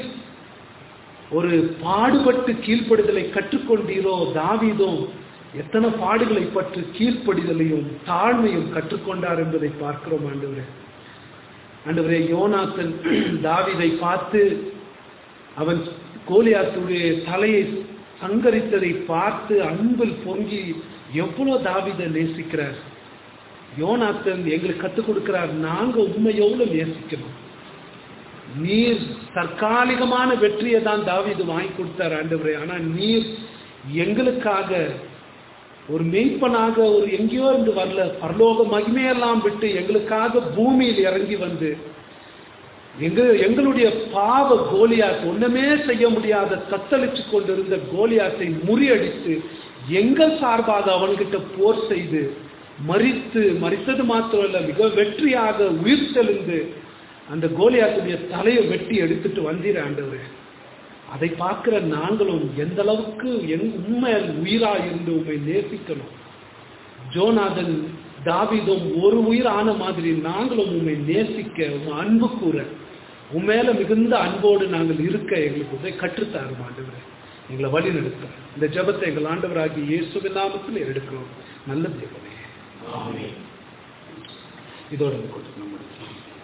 Speaker 1: ஒரு பாடுபட்டு கீழ்ப்படிதலை கற்றுக்கொண்டீரோ தாவீதும் எத்தனை பாடுகளை பற்றி கீழ்ப்படிதலையும் தாழ்மையும் கற்றுக்கொண்டார் என்பதை பார்க்கிறோம் ஆண்டவரே ஆண்டவரே யோனாத்தன் தாவீதை பார்த்து அவன் கோலியாத்துடைய தலையை சங்கரித்ததை பார்த்து அன்பில் பொங்கி எவ்வளவு தாவீதை நேசிக்கிறார் யோனாத்தன் எங்களுக்கு கற்றுக் கொடுக்கிறார் நாங்க உண்மை எவ்வளவு நேசிக்கணும் நீர் தற்காலிகமான வெற்றியை தான் தாவீது வாங்கி கொடுத்தார் ஆண்டவரே ஆனா நீர் எங்களுக்காக ஒரு மெய்ப்பனாக ஒரு எங்கேயோ இருந்து வரல பரலோக மகிமையெல்லாம் விட்டு எங்களுக்காக பூமியில் இறங்கி வந்து எங்க எங்களுடைய பாவ கோலியாத் ஒண்ணுமே செய்ய முடியாத தத்தளிச்சு கொண்டிருந்த கோலியாத்தை முறியடித்து எங்கள் சார்பாக அவன்கிட்ட போர் செய்து மறித்து மறித்தது மாத்திரமல்ல மிக வெற்றியாக உயிர் தெளிந்து அந்த கோலியாத்துடைய தலையை வெட்டி எடுத்துட்டு வந்தீர் ஆண்டவரே அதை பார்க்கிற நாங்களும் எந்த அளவுக்கு எங் உண்மையில் உயிரா இருந்து உண்மை நேசிக்கணும் ஜோநாதன் தாவீதும் ஒரு உயிர் ஆன மாதிரி நாங்களும் உண்மை நேசிக்க உண்மை அன்பு கூற உண்மையில மிகுந்த அன்போடு நாங்கள் இருக்க எங்களுக்கு உதவி கற்றுத்தாரும் ஆண்டவரே எங்களை வழி நடத்தும் இந்த ஜெபத்தை எங்கள் ஆண்டவராகிய இயேசுவின் நாமத்தில் எடுக்கிறோம் நல்ல தேவனே
Speaker 2: ஆமென்
Speaker 1: இதோட கொடுத்து நம்ம